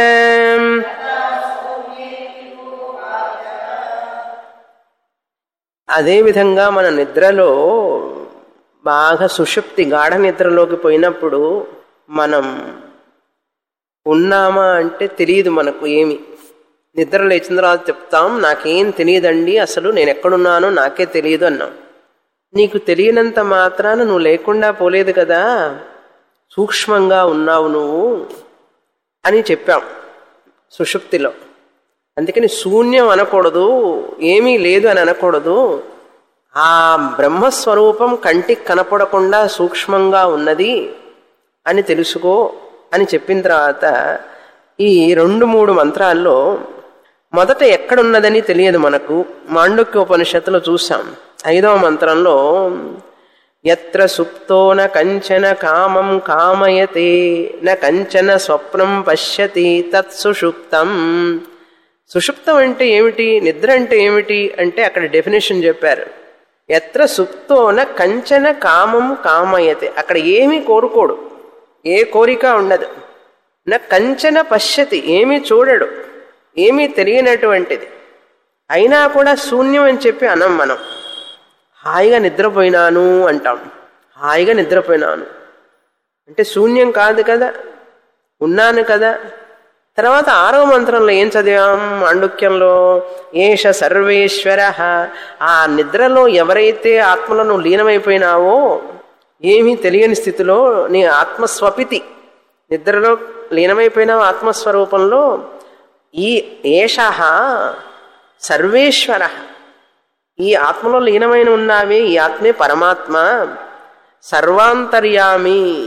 అదేవిధంగా మన నిద్రలో బాగా సుషుప్తి గాఢ నిద్రలోకి పోయినప్పుడు మనం ఉన్నామా అంటే తెలియదు మనకు ఏమి నిద్ర లేచిన తర్వాత చెప్తాం నాకేం తెలియదండి అసలు నేను ఎక్కడున్నానో నాకే తెలియదు అన్నాం నీకు తెలియనంత మాత్రాన నువ్వు లేకుండా పోలేదు కదా సూక్ష్మంగా ఉన్నావు నువ్వు అని చెప్పాం సుషుప్తిలో అందుకని శూన్యం అనకూడదు ఏమీ లేదు అని అనకూడదు ఆ బ్రహ్మస్వరూపం కంటికి కనపడకుండా సూక్ష్మంగా ఉన్నది అని తెలుసుకో అని చెప్పిన తర్వాత ఈ రెండు మూడు మంత్రాల్లో మొదట ఎక్కడున్నదని తెలియదు మనకు మాండుక్య ఉపనిషత్తులో చూసాం ఐదవ మంత్రంలో ఎత్ర సుప్తో న కంచన కామం కామయతే న కంచన స్వప్నం పశ్యతి తత్ సుషుప్తం సుషుప్తం అంటే ఏమిటి నిద్ర అంటే ఏమిటి అంటే అక్కడ డెఫినేషన్ చెప్పారు ఎత్ర సుప్తోన కంచన కామం కామయతే అక్కడ ఏమీ కోరుకోడు ఏ కోరిక ఉండదు నా కంచన పశ్యతి ఏమీ చూడడు ఏమీ తెలియనటువంటిది అయినా కూడా శూన్యం అని చెప్పి అనం మనం హాయిగా నిద్రపోయినాను అంటాం హాయిగా నిద్రపోయినాను అంటే శూన్యం కాదు కదా ఉన్నాను కదా తర్వాత ఆరవ మంత్రంలో ఏం చదివాం మాండుక్యంలో ఏష సర్వేశ్వర ఆ నిద్రలో ఎవరైతే ఆత్మలో నువ్వు లీనమైపోయినావో ఏమీ తెలియని స్థితిలో నీ ఆత్మస్వపితి నిద్రలో లీనమైపోయినావు ఆత్మస్వరూపంలో ఈ ఏష సర్వేశ్వర ఈ ఆత్మలో లీనమైన ఉన్నావే ఈ ఆత్మే పరమాత్మ సర్వాంతర్యామి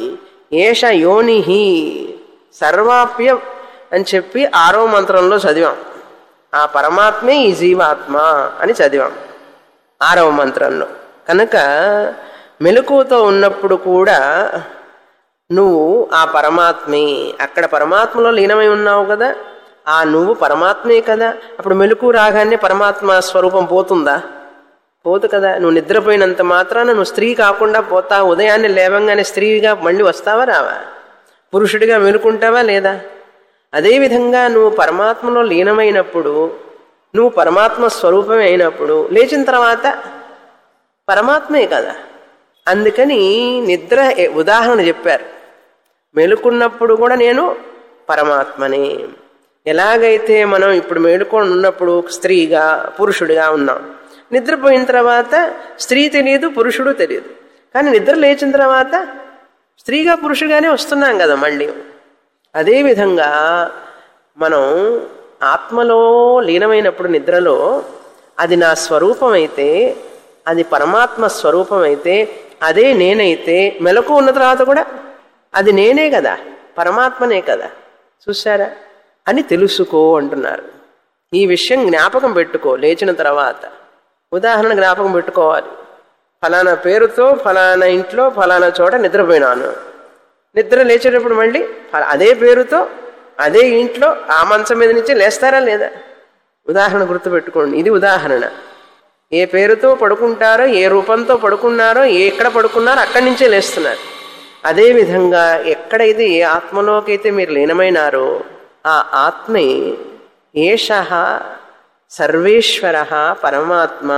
ఏష యోని సర్వాప్య అని చెప్పి ఆరో మంత్రంలో చదివాం ఆ పరమాత్మే ఈ జీవాత్మ అని చదివాం ఆరవ మంత్రంలో కనుక మెలకువతో ఉన్నప్పుడు కూడా నువ్వు ఆ పరమాత్మే అక్కడ పరమాత్మలో లీనమై ఉన్నావు కదా ఆ నువ్వు పరమాత్మే కదా అప్పుడు మెలకు రాగానే పరమాత్మ స్వరూపం పోతుందా పోదు కదా నువ్వు నిద్రపోయినంత మాత్రాన నువ్వు స్త్రీ కాకుండా పోతా ఉదయాన్నే లేవంగానే స్త్రీగా మళ్ళీ వస్తావా రావా పురుషుడిగా మెలుకుంటావా లేదా అదేవిధంగా నువ్వు పరమాత్మలో లీనమైనప్పుడు నువ్వు పరమాత్మ స్వరూపమే అయినప్పుడు లేచిన తర్వాత పరమాత్మే కదా అందుకని నిద్ర ఎ- ఉదాహరణ చెప్పారు మెలుకున్నప్పుడు కూడా నేను పరమాత్మనే ఎలాగైతే మనం ఇప్పుడు మేలుకొని ఉన్నప్పుడు స్త్రీగా పురుషుడిగా ఉన్నాం నిద్రపోయిన తర్వాత స్త్రీ తెలియదు పురుషుడు తెలియదు కానీ నిద్ర లేచిన తర్వాత స్త్రీగా పురుషుగానే వస్తున్నాం కదా మళ్ళీ అదేవిధంగా మనం ఆత్మలో లీనమైనప్పుడు నిద్రలో అది నా స్వరూపం అయితే అది పరమాత్మ స్వరూపం అయితే అదే నేనైతే మెలకు ఉన్న తర్వాత కూడా అది నేనే కదా పరమాత్మనే కదా చూసారా అని తెలుసుకో అంటున్నారు ఈ విషయం జ్ఞాపకం పెట్టుకో లేచిన తర్వాత ఉదాహరణ జ్ఞాపకం పెట్టుకోవాలి ఫలానా పేరుతో ఫలానా ఇంట్లో ఫలానా చోట నిద్రపోయినాను నిద్ర లేచేటప్పుడు మళ్ళీ ఫల- అదే పేరుతో అదే ఇంట్లో ఆ మంచం మీద నుంచి లేస్తారా లేదా ఉదాహరణ గుర్తుపెట్టుకోండి ఇది ఉదాహరణ ఏ పేరుతో పడుకుంటారో ఏ రూపంతో పడుకున్నారో ఏ ఎక్కడ పడుకున్నారో అక్కడి నుంచే లేస్తున్నారు అదేవిధంగా ఎక్కడైతే ఏ ఆత్మలోకి అయితే మీరు లీనమైనారో ఆ ఆత్మే ఏష సర్వేశ్వర పరమాత్మ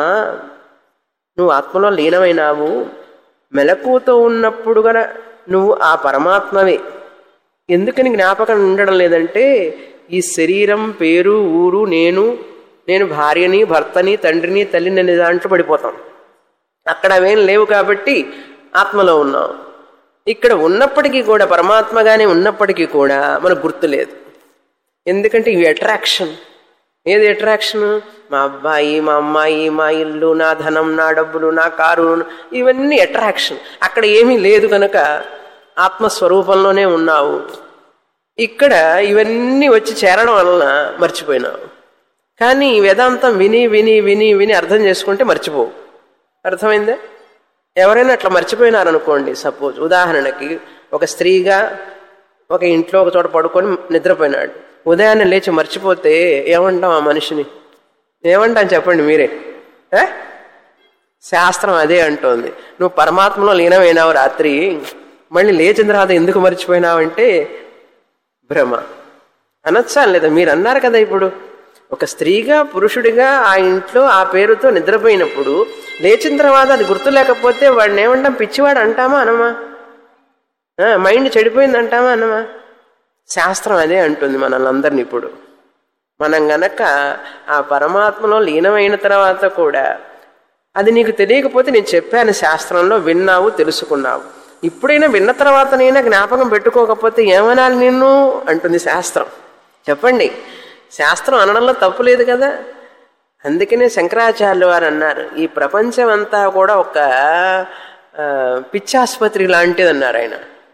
నువ్వు ఆత్మలో లీనమైనావు మెలకువతో ఉన్నప్పుడు గన నువ్వు ఆ పరమాత్మవే ఎందుకని జ్ఞాపకం ఉండడం లేదంటే ఈ శరీరం పేరు ఊరు నేను నేను భార్యని భర్తని తండ్రిని తల్లిని అనే దాంట్లో పడిపోతాం అక్కడ అవేం లేవు కాబట్టి ఆత్మలో ఉన్నాం ఇక్కడ ఉన్నప్పటికీ కూడా పరమాత్మగానే ఉన్నప్పటికీ కూడా మనకు గుర్తు లేదు ఎందుకంటే ఇవి అట్రాక్షన్ ఏది అట్రాక్షన్ మా అబ్బాయి మా అమ్మాయి మా ఇల్లు నా ధనం నా డబ్బులు నా కారు ఇవన్నీ అట్రాక్షన్ అక్కడ ఏమీ లేదు కనుక ఆత్మస్వరూపంలోనే ఉన్నావు ఇక్కడ ఇవన్నీ వచ్చి చేరడం వలన మర్చిపోయినావు కానీ ఈ వేదాంతం విని విని విని విని అర్థం చేసుకుంటే మర్చిపోవు అర్థమైందా ఎవరైనా అట్లా మర్చిపోయినారనుకోండి సపోజ్ ఉదాహరణకి ఒక స్త్రీగా ఒక ఇంట్లో ఒక చోట పడుకొని నిద్రపోయినాడు ఉదయాన్నే లేచి మర్చిపోతే ఏమంటాం ఆ మనిషిని ఏమంటాం చెప్పండి మీరే ఏ? శాస్త్రం అదే అంటోంది నువ్వు పరమాత్మలో లీనమైనావు రాత్రి మళ్ళీ లేచిన తర్వాత ఎందుకు మర్చిపోయినావంటే భ్రమ అనొచ్చా లేదా మీరు అన్నారు కదా ఇప్పుడు ఒక స్త్రీగా పురుషుడిగా ఆ ఇంట్లో ఆ పేరుతో నిద్రపోయినప్పుడు లేచిన తర్వాత అది గుర్తు లేకపోతే వాడిని ఏమంటాం పిచ్చివాడు అంటామా అనమా ఆ, మైండ్ చెడిపోయింది అంటామా అనమా శాస్త్రం అదే అంటుంది మనల్ని అందరిని ఇప్పుడు మనం గనక ఆ పరమాత్మలో లీనమైన తర్వాత కూడా అది నీకు తెలియకపోతే నేను చెప్పాను శాస్త్రంలో విన్నావు తెలుసుకున్నావు ఇప్పుడైనా విన్న తర్వాతనైనా జ్ఞాపకం పెట్టుకోకపోతే ఏమనాలి నిన్ను అంటుంది శాస్త్రం చెప్పండి శాస్త్రం అనడంలో తప్పు లేదు కదా అందుకనే శంకరాచార్యులు వారు అన్నారు ఈ ప్రపంచం అంతా కూడా ఒక ఆ, పిచ్చాసుపత్రి లాంటిది అన్నారు ఆయన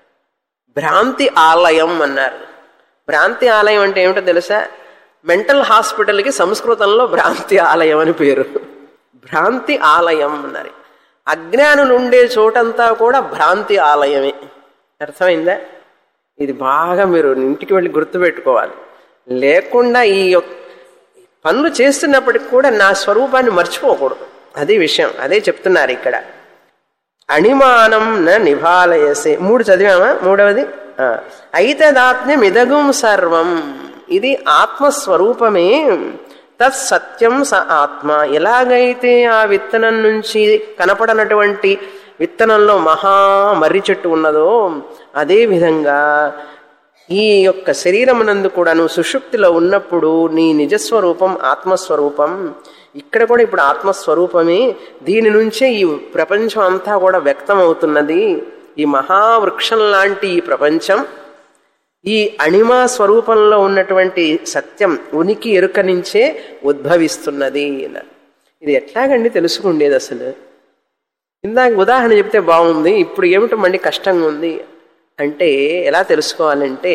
భ్రాంతి ఆలయం అన్నారు భ్రాంతి ఆలయం అంటే ఏమిటో తెలుసా మెంటల్ హాస్పిటల్కి సంస్కృతంలో భ్రాంతి ఆలయం అని పేరు భ్రాంతి ఆలయం అన్నారు అజ్ఞానులు ఉండే చోటంతా కూడా భ్రాంతి ఆలయమే అర్థమైందా ఇది బాగా మీరు ఇంటికి వెళ్ళి గుర్తుపెట్టుకోవాలి లేకుండా ఈ యొక్క పనులు చేస్తున్నప్పటికి కూడా నా స్వరూపాన్ని మర్చిపోకూడదు అదే విషయం అదే చెప్తున్నారు ఇక్కడ అణిమానం న నిభాలయసే మూడు చదివామా మూడవది ఆ. ఐతదాత్మ్యం ఇదగుం సర్వం ఇది ఆత్మస్వరూపమే తత్ సత్యం స ఆత్మ ఎలాగైతే ఆ విత్తనం నుంచి కనపడనటువంటి విత్తనంలో మహా మర్రి చెట్టు ఉన్నదో అదే విధంగా ఈ యొక్క శరీరమునందు కూడా నువ్వు సుషుప్తిలో ఉన్నప్పుడు నీ నిజస్వరూపం ఆత్మస్వరూపం ఇక్కడ కూడా ఇప్పుడు ఆత్మస్వరూపమే దీని నుంచే ఈ ప్రపంచం అంతా కూడా వ్యక్తం అవుతున్నది ఈ మహావృక్షం లాంటి ఈ ప్రపంచం ఈ అణిమా స్వరూపంలో ఉన్నటువంటి సత్యం ఉనికి ఎరుక నుంచే ఉద్భవిస్తున్నది అన్నారు. ఇది ఎట్లాగండి తెలుసుకుండేది అసలు ఇందాక ఉదాహరణ చెప్తే బాగుంది ఇప్పుడు ఏమిటో మళ్ళీ కష్టంగా ఉంది అంటే ఎలా తెలుసుకోవాలంటే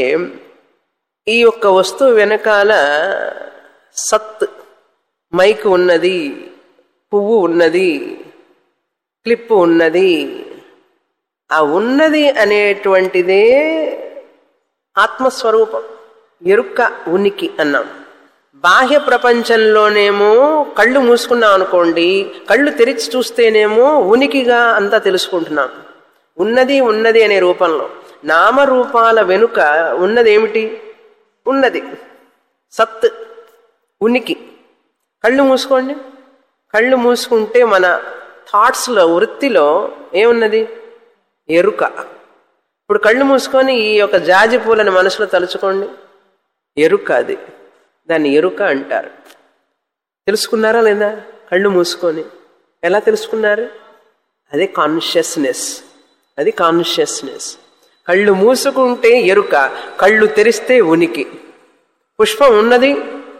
ఈ యొక్క వస్తువు వెనకాల సత్ మైక్ ఉన్నది పువ్వు ఉన్నది క్లిప్ ఉన్నది ఆ ఉన్నది అనేటువంటిదే ఆత్మస్వరూపం ఎరుక్క ఉనికి అన్నాం బాహ్య ప్రపంచంలోనేమో కళ్ళు మూసుకున్నాం అనుకోండి కళ్ళు తెరిచి చూస్తేనేమో ఉనికిగా అంతా తెలుసుకుంటున్నాం ఉన్నది ఉన్నది అనే రూపంలో నామరూపాల వెనుక ఉన్నది ఏమిటి ఉన్నది సత్ ఉనికి కళ్ళు మూసుకోండి కళ్ళు మూసుకుంటే మన థాట్స్లో వృత్తిలో ఏమున్నది ఎరుక ఇప్పుడు కళ్ళు మూసుకొని ఈ యొక్క జాజి పూలని మనసులో తలుచుకోండి ఎరుక అది దాన్ని ఎరుక అంటారు తెలుసుకున్నారా లేదా కళ్ళు మూసుకొని ఎలా తెలుసుకున్నారు అదే కాన్షియస్నెస్ అది కాన్షియస్నెస్ కళ్ళు మూసుకుంటే ఎరుక కళ్ళు తెరిస్తే ఉనికి పుష్పం ఉన్నది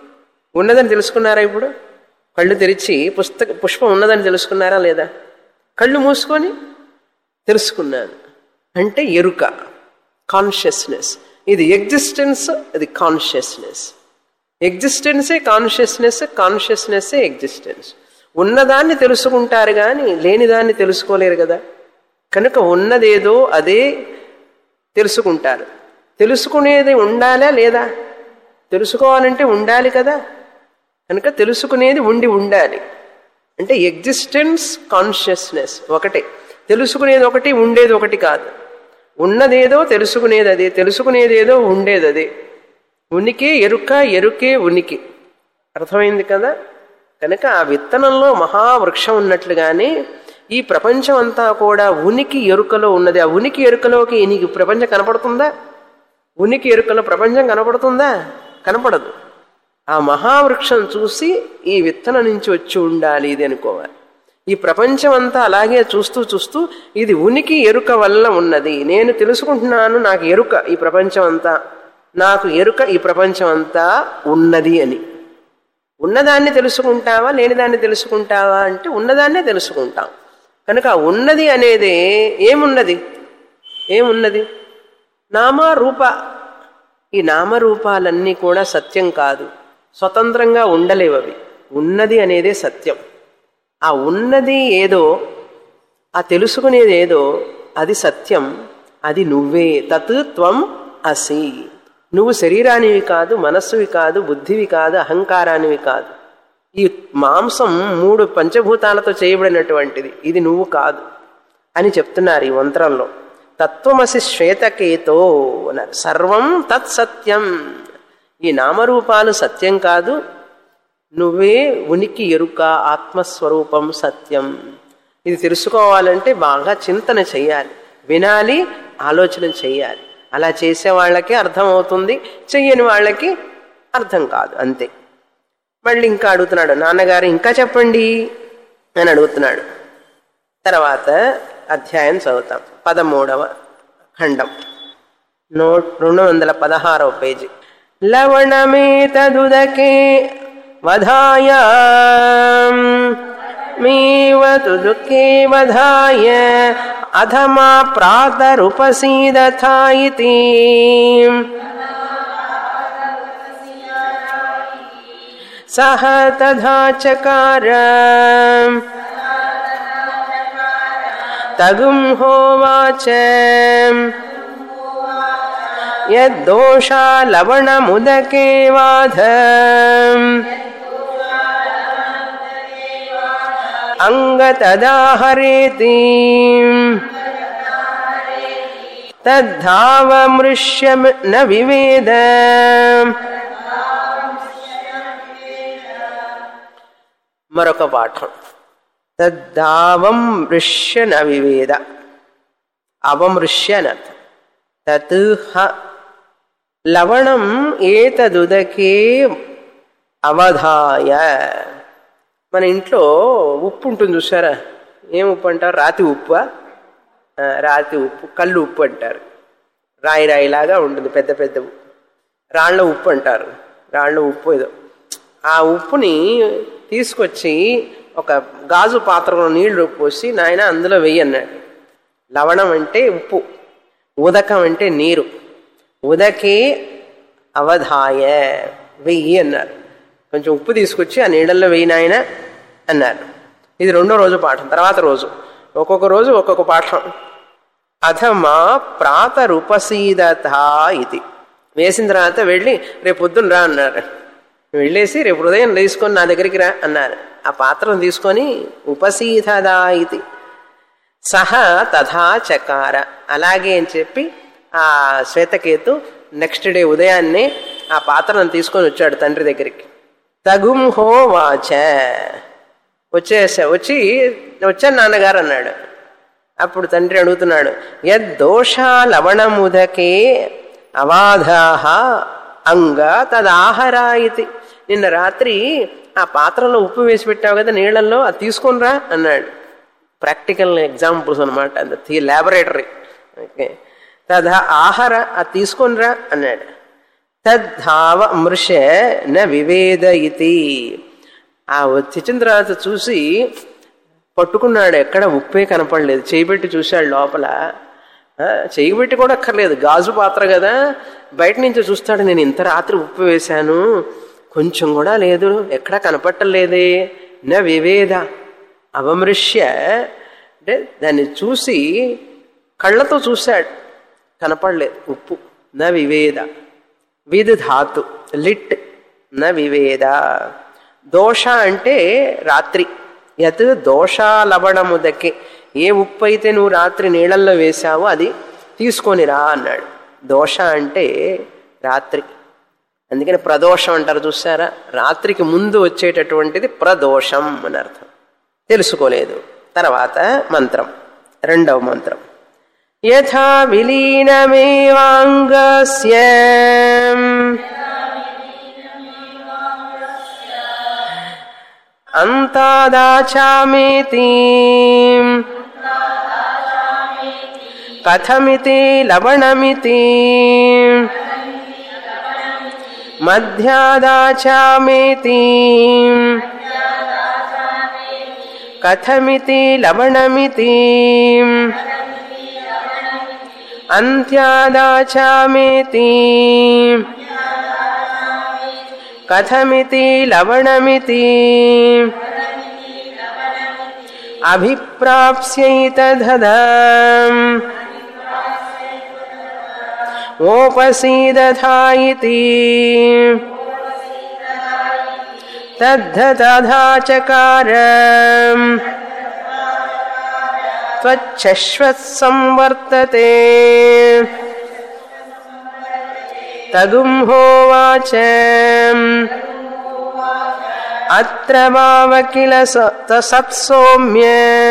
ఉన్నదని తెలుసుకున్నారా ఇప్పుడు కళ్ళు తెరిచి పుస్తక పుష్పం ఉన్నదని తెలుసుకున్నారా లేదా కళ్ళు మూసుకొని తెలుసుకున్నాను అంటే ఎరుక కాన్షియస్నెస్ ఇది ఎగ్జిస్టెన్స్ అది కాన్షియస్నెస్ ఎగ్జిస్టెన్సే కాన్షియస్నెస్ కాన్షియస్నెస్సే ఎగ్జిస్టెన్స్ ఉన్నదాన్ని తెలుసుకుంటారు కానీ లేనిదాన్ని తెలుసుకోలేరు కదా కనుక ఉన్నదేదో అదే తెలుసుకుంటారు తెలుసుకునేది ఉండాలా లేదా తెలుసుకోవాలంటే ఉండాలి కదా కనుక తెలుసుకునేది ఉండి ఉండాలి అంటే ఎగ్జిస్టెన్స్ కాన్షియస్నెస్ ఒకటే తెలుసుకునేది ఒకటి ఉండేది ఒకటి కాదు ఉన్నదేదో తెలుసుకునేది అదే తెలుసుకునేదేదో ఉండేది అదే ఉనికి ఎరుక ఎరుకే ఉనికి అర్థమైంది కదా కనుక ఆ విత్తనంలో మహావృక్షం ఉన్నట్లుగానే ఈ ప్రపంచం అంతా కూడా ఉనికి ఎరుకలో ఉన్నది ఆ ఉనికి ఎరుకలోకి నీకు ప్రపంచం కనపడుతుందా ఉనికి ఎరుకలో ప్రపంచం కనపడుతుందా కనపడదు ఆ మహావృక్షం చూసి ఈ విత్తనం నుంచి వచ్చి ఉండాలి ఇది అనుకోవాలి ఈ ప్రపంచం అంతా అలాగే చూస్తూ చూస్తూ ఇది ఉనికి ఎరుక వల్ల ఉన్నది నేను తెలుసుకుంటున్నాను నాకు ఎరుక ఈ ప్రపంచం అంతా నాకు ఎరుక ఈ ప్రపంచం అంతా ఉన్నది అని ఉన్నదాన్ని తెలుసుకుంటావా లేనిదాన్ని తెలుసుకుంటావా అంటే ఉన్నదాన్నే తెలుసుకుంటాం కనుక ఆ ఉన్నది అనేది ఏమున్నది ఏమున్నది నామ రూప ఈ నామరూపాలన్నీ కూడా సత్యం కాదు స్వతంత్రంగా ఉండలేవు అవి ఉన్నది అనేదే సత్యం ఆ ఉన్నది ఏదో ఆ తెలుసుకునేది ఏదో అది సత్యం అది నువ్వే తత్ త్వం అసి నువ్వు శరీరానివి కాదు మనస్సువి కాదు బుద్ధివి కాదు అహంకారానివి కాదు ఈ మాంసం మూడు పంచభూతాలతో చేయబడినటువంటిది ఇది నువ్వు కాదు అని చెప్తున్నారు ఈ మంత్రంలో తత్వమసి శ్వేతకేతో అన్నారు సర్వం తత్ సత్యం ఈ నామరూపాలు సత్యం కాదు నువ్వే ఉనికి ఎరుక ఆత్మస్వరూపం సత్యం ఇది తెలుసుకోవాలంటే బాగా చింతన చెయ్యాలి వినాలి ఆలోచన చెయ్యాలి అలా చేసే వాళ్ళకి అర్థమవుతుంది చెయ్యని వాళ్ళకి అర్థం కాదు అంతే మళ్ళీ ఇంకా అడుగుతున్నాడు నాన్నగారు ఇంకా చెప్పండి అని అడుగుతున్నాడు తర్వాత అధ్యాయం చదువుతాం పదమూడవ ఖండం నోట్ రెండు వందల పదహారవ పేజీ లవణమేతదుదకే వధాయ మీవతు దుఃఖే వధాయ అధమా ప్రాతరుపసీదథా ఇతి సహ తథా చకార తగుం హోవాచ యద్దోషా లవణముదకే వాధ అంగతదాహరేతి తద్ధావమృష్య న వివేద మరొక పాఠం తద్ధావం మృష్య న వివేద అవమృష్య నర్థం తత్ హ లవణం ఏతదుదకే అవధాయ మన ఇంట్లో ఉప్పు ఉంటుంది చూసారా ఏం ఉప్పు అంటారు రాతి ఉప్పు రాతి ఉప్పు కళ్ళు ఉప్పు అంటారు రాయి రాయిలాగా ఉంటుంది పెద్ద పెద్ద ఉప్పు. రాళ్ల ఉప్పు అంటారు రాళ్ల ఉప్పు ఏదో ఆ ఉప్పుని తీసుకొచ్చి ఒక గాజు పాత్రలో నీళ్లు పోసి నాయన అందులో వెయ్యి అన్నాడు లవణం అంటే ఉప్పు ఉదకం అంటే నీరు ఉదకే అవధాయ వెయ్యి అన్నారు కొంచెం ఉప్పు తీసుకొచ్చి ఆ నీళ్ళల్లో వెయ్యి నాయన అన్నారు ఇది రెండో రోజు పాఠం తర్వాత రోజు ఒక్కొక్క రోజు ఒక్కొక్క పాఠం అథమా ప్రాతరుపసీదత ఇది వేసిన తర్వాత వెళ్ళి రేపు పొద్దున్న రా అన్నారు వెళ్ళేసి రేపు ఉదయం తీసుకొని నా దగ్గరికి రా అన్నారు ఆ పాత్రను తీసుకొని ఉపసీదదా ఇది సహ తథా చకార అలాగే అని చెప్పి ఆ శ్వేతకేతు నెక్స్ట్ డే ఉదయాన్నే ఆ పాత్రను తీసుకొని వచ్చాడు తండ్రి దగ్గరికి తగుం హో వాచ వచ్చేసా వచ్చి వచ్చాను నాన్నగారు అన్నాడు అప్పుడు తండ్రి అడుగుతున్నాడు యద్దోష లవణముదకే అవాధాహ అంగ తదాహరా ఇది నిన్న రాత్రి ఆ పాత్రలో ఉప్పు వేసి పెట్టావు కదా నీళ్ళల్లో అది తీసుకొనిరా అన్నాడు ప్రాక్టికల్ ఎగ్జాంపుల్స్ అనమాట అంత ల్యాబొరేటరీ ఓకే తదా ఆహార అది తీసుకొనిరా అన్నాడు తద్ధావ మృష న వివేద ఇది ఆ తెచ్చిన తర్వాత చూసి పట్టుకున్నాడు ఎక్కడ ఉప్పే కనపడలేదు చేయి పెట్టి చూశాడు లోపల ఆ, చేయి పెట్టి కూడా అక్కర్లేదు గాజు పాత్ర కదా బయట నుంచి చూస్తాడు నేను ఇంత రాత్రి ఉప్పు వేశాను కొంచెం కూడా లేదు ఎక్కడా కనపట్టలేదే న వివేద అవమృష్య అంటే దాన్ని చూసి కళ్ళతో చూశాడు కనపడలేదు ఉప్పు న వివేద విధ్ ధాతు లిట్ న వివేద దోష అంటే రాత్రి యత్ దోషాలవణముదకి ఏ ఉప్పు అయితే నువ్వు రాత్రి నీళ్ళల్లో వేశావో అది తీసుకొని రా అన్నాడు దోష అంటే రాత్రి అందుకని ప్రదోషం అంటారు చూసారా రాత్రికి ముందు వచ్చేటటువంటిది ప్రదోషం అని అర్థం తెలుసుకోలేదు తర్వాత మంత్రం రెండవ మంత్రం యథా విలీనమేవాంగస్య అంతాదాచామేతి కథమితి లవణమితి మధ్యాదాచామేతి కథమితి లవణమితి అంత్యాదాచామేతి కథమితి లవణమితి అభిప్రాప్స్యైతధదా ఓపసీదథా ఇతి తద్ధతథా చకార त्वच्छश्वत्संवर्तते तगुं होवाच अत्र वाव किल सत्सौम्य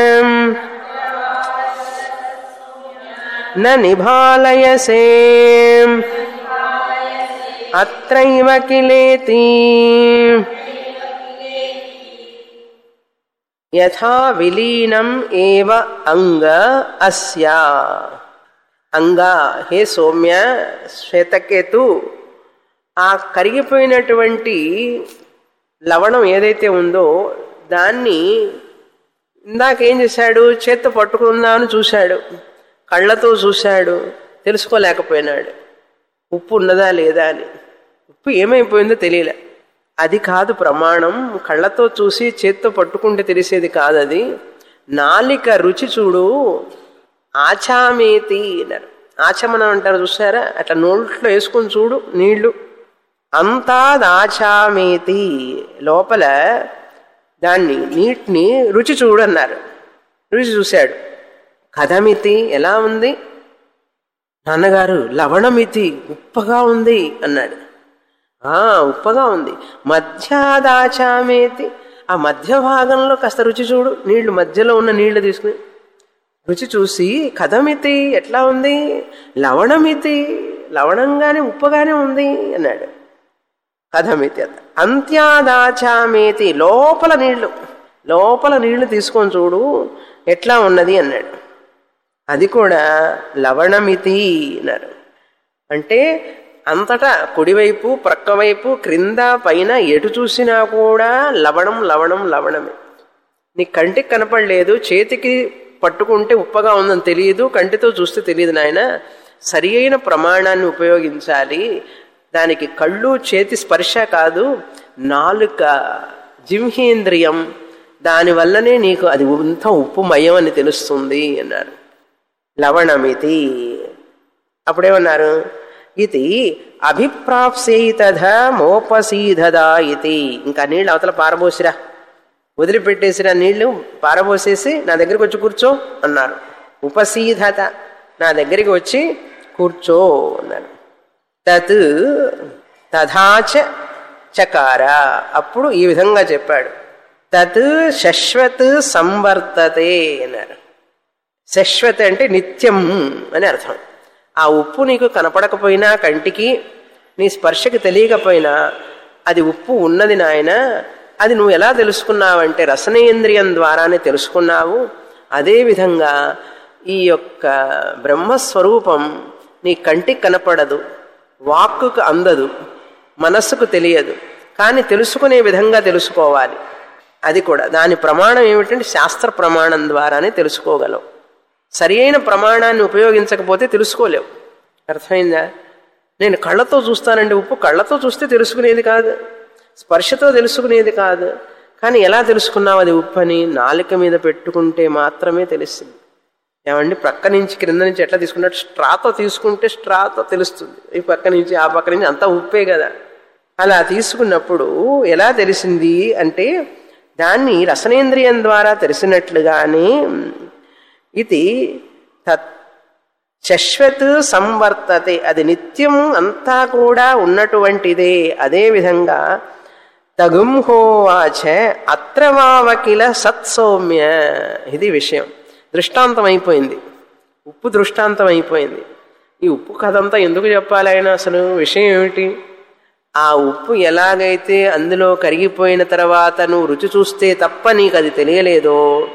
न निभालयसे अत्रैव किलेति యథా విలీనం ఏవ అంగ అస్య అంగ హే సౌమ్య శ్వేతకేతు ఆ కరిగిపోయినటువంటి లవణం ఏదైతే ఉందో దాన్ని ఇందాకేం చేశాడు చేత్తో పట్టుకుందామని చూశాడు కళ్ళతో చూశాడు తెలుసుకోలేకపోయినాడు ఉప్పు ఉన్నదా లేదా అని ఉప్పు ఏమైపోయిందో తెలియలే అది కాదు ప్రమాణం కళ్ళతో చూసి చేత్తో పట్టుకుంటే తెలిసేది కాదు అది నాలిక రుచి చూడు ఆచామేతి అన్నారు ఆచమనం అంటారు చూసారా అట్లా నోట్లో వేసుకొని చూడు నీళ్లు అంతా దాచామేతి లోపల దాన్ని నీటిని రుచి చూడు అన్నారు రుచి చూశాడు కథమితి ఎలా ఉంది నాన్నగారు లవణమితి ఉప్పగా ఉంది అన్నాడు ఆ ఉప్పగా ఉంది మధ్యాదాచామేతి ఆ మధ్య భాగంలో కాస్త రుచి చూడు నీళ్లు మధ్యలో ఉన్న నీళ్లు తీసుకుని రుచి చూసి కథమితి ఎట్లా ఉంది లవణమితి లవణంగానే ఉప్పగానే ఉంది అన్నాడు కథమితి అత అంత్యాదాచామేతి లోపల నీళ్లు లోపల నీళ్లు తీసుకొని చూడు ఎట్లా ఉన్నది అన్నాడు అది కూడా లవణమితి అన్నాడు అంటే అంతటా కుడివైపు ప్రక్కవైపు క్రింద పైన ఎటు చూసినా కూడా లవణం లవణం లవణమే నీ కంటికి కనపడలేదు చేతికి పట్టుకుంటే ఉప్పగా ఉందని తెలియదు కంటితో చూస్తే తెలియదు నాయన సరి అయిన ప్రమాణాన్ని ఉపయోగించాలి దానికి కళ్ళు చేతి స్పర్శ కాదు నాలుక జింహేంద్రియం దానివల్లనే నీకు అది అంత ఉప్పుమయం అని తెలుస్తుంది అన్నారు లవణమితి అప్పుడేమన్నారు ఇది అభిప్రాప్సేతధ మోపసీధదా ఇది ఇంకా నీళ్ళు అవతల పారబోసిరా వదిలిపెట్టేసిరా నీళ్లు పారబోసేసి నా దగ్గరికి వచ్చి కూర్చో అన్నారు ఉపసీధత నా దగ్గరికి వచ్చి కూర్చో అన్నారు తత్ తథాచ చకార అప్పుడు ఈ విధంగా చెప్పాడు తత్ శశ్వత్ సంవర్తతే అన్నారు శశ్వత్ అంటే నిత్యం అని అర్థం ఆ ఉప్పు నీకు కనపడకపోయినా కంటికి నీ స్పర్శకి తెలియకపోయినా అది ఉప్పు ఉన్నది నాయన అది నువ్వు ఎలా తెలుసుకున్నావంటే రసనేంద్రియం ద్వారానే తెలుసుకున్నావు అదేవిధంగా ఈ యొక్క బ్రహ్మస్వరూపం నీ కంటికి కనపడదు వాక్కుకు అందదు మనస్సుకు తెలియదు కానీ తెలుసుకునే విధంగా తెలుసుకోవాలి అది కూడా దాని ప్రమాణం ఏమిటంటే శాస్త్ర ప్రమాణం ద్వారానే తెలుసుకోగలవు సరి అయిన ప్రమాణాన్ని ఉపయోగించకపోతే తెలుసుకోలేవు అర్థమైందా నేను కళ్ళతో చూస్తానండి ఉప్పు కళ్ళతో చూస్తే తెలుసుకునేది కాదు స్పర్శతో తెలుసుకునేది కాదు కానీ ఎలా తెలుసుకున్నావు అది ఉప్పు అని నాలుక మీద పెట్టుకుంటే మాత్రమే తెలుస్తుంది ఏమండి ప్రక్క నుంచి క్రింద నుంచి ఎట్లా తీసుకున్నట్టు స్ట్రాతో తీసుకుంటే స్ట్రాతో తెలుస్తుంది ఈ పక్క నుంచి ఆ పక్క నుంచి అంతా ఉప్పే కదా అలా తీసుకున్నప్పుడు ఎలా తెలిసింది అంటే దాన్ని రసనేంద్రియం ద్వారా తెలిసినట్లుగానే ఇది తత్ శశ్వత్ సంవర్తతే అది నిత్యం అంతా కూడా ఉన్నటువంటిదే అదేవిధంగా తగుంహోవాచ అత్రవావకిల సత్సౌమ్య ఇది విషయం దృష్టాంతం అయిపోయింది ఉప్పు దృష్టాంతం అయిపోయింది ఈ ఉప్పు కథంతా ఎందుకు చెప్పాలి ఆయన అసలు విషయం ఏమిటి ఆ ఉప్పు ఎలాగైతే అందులో కరిగిపోయిన తర్వాత నువ్వు రుచి చూస్తే తప్ప నీకు అది తెలియలేదో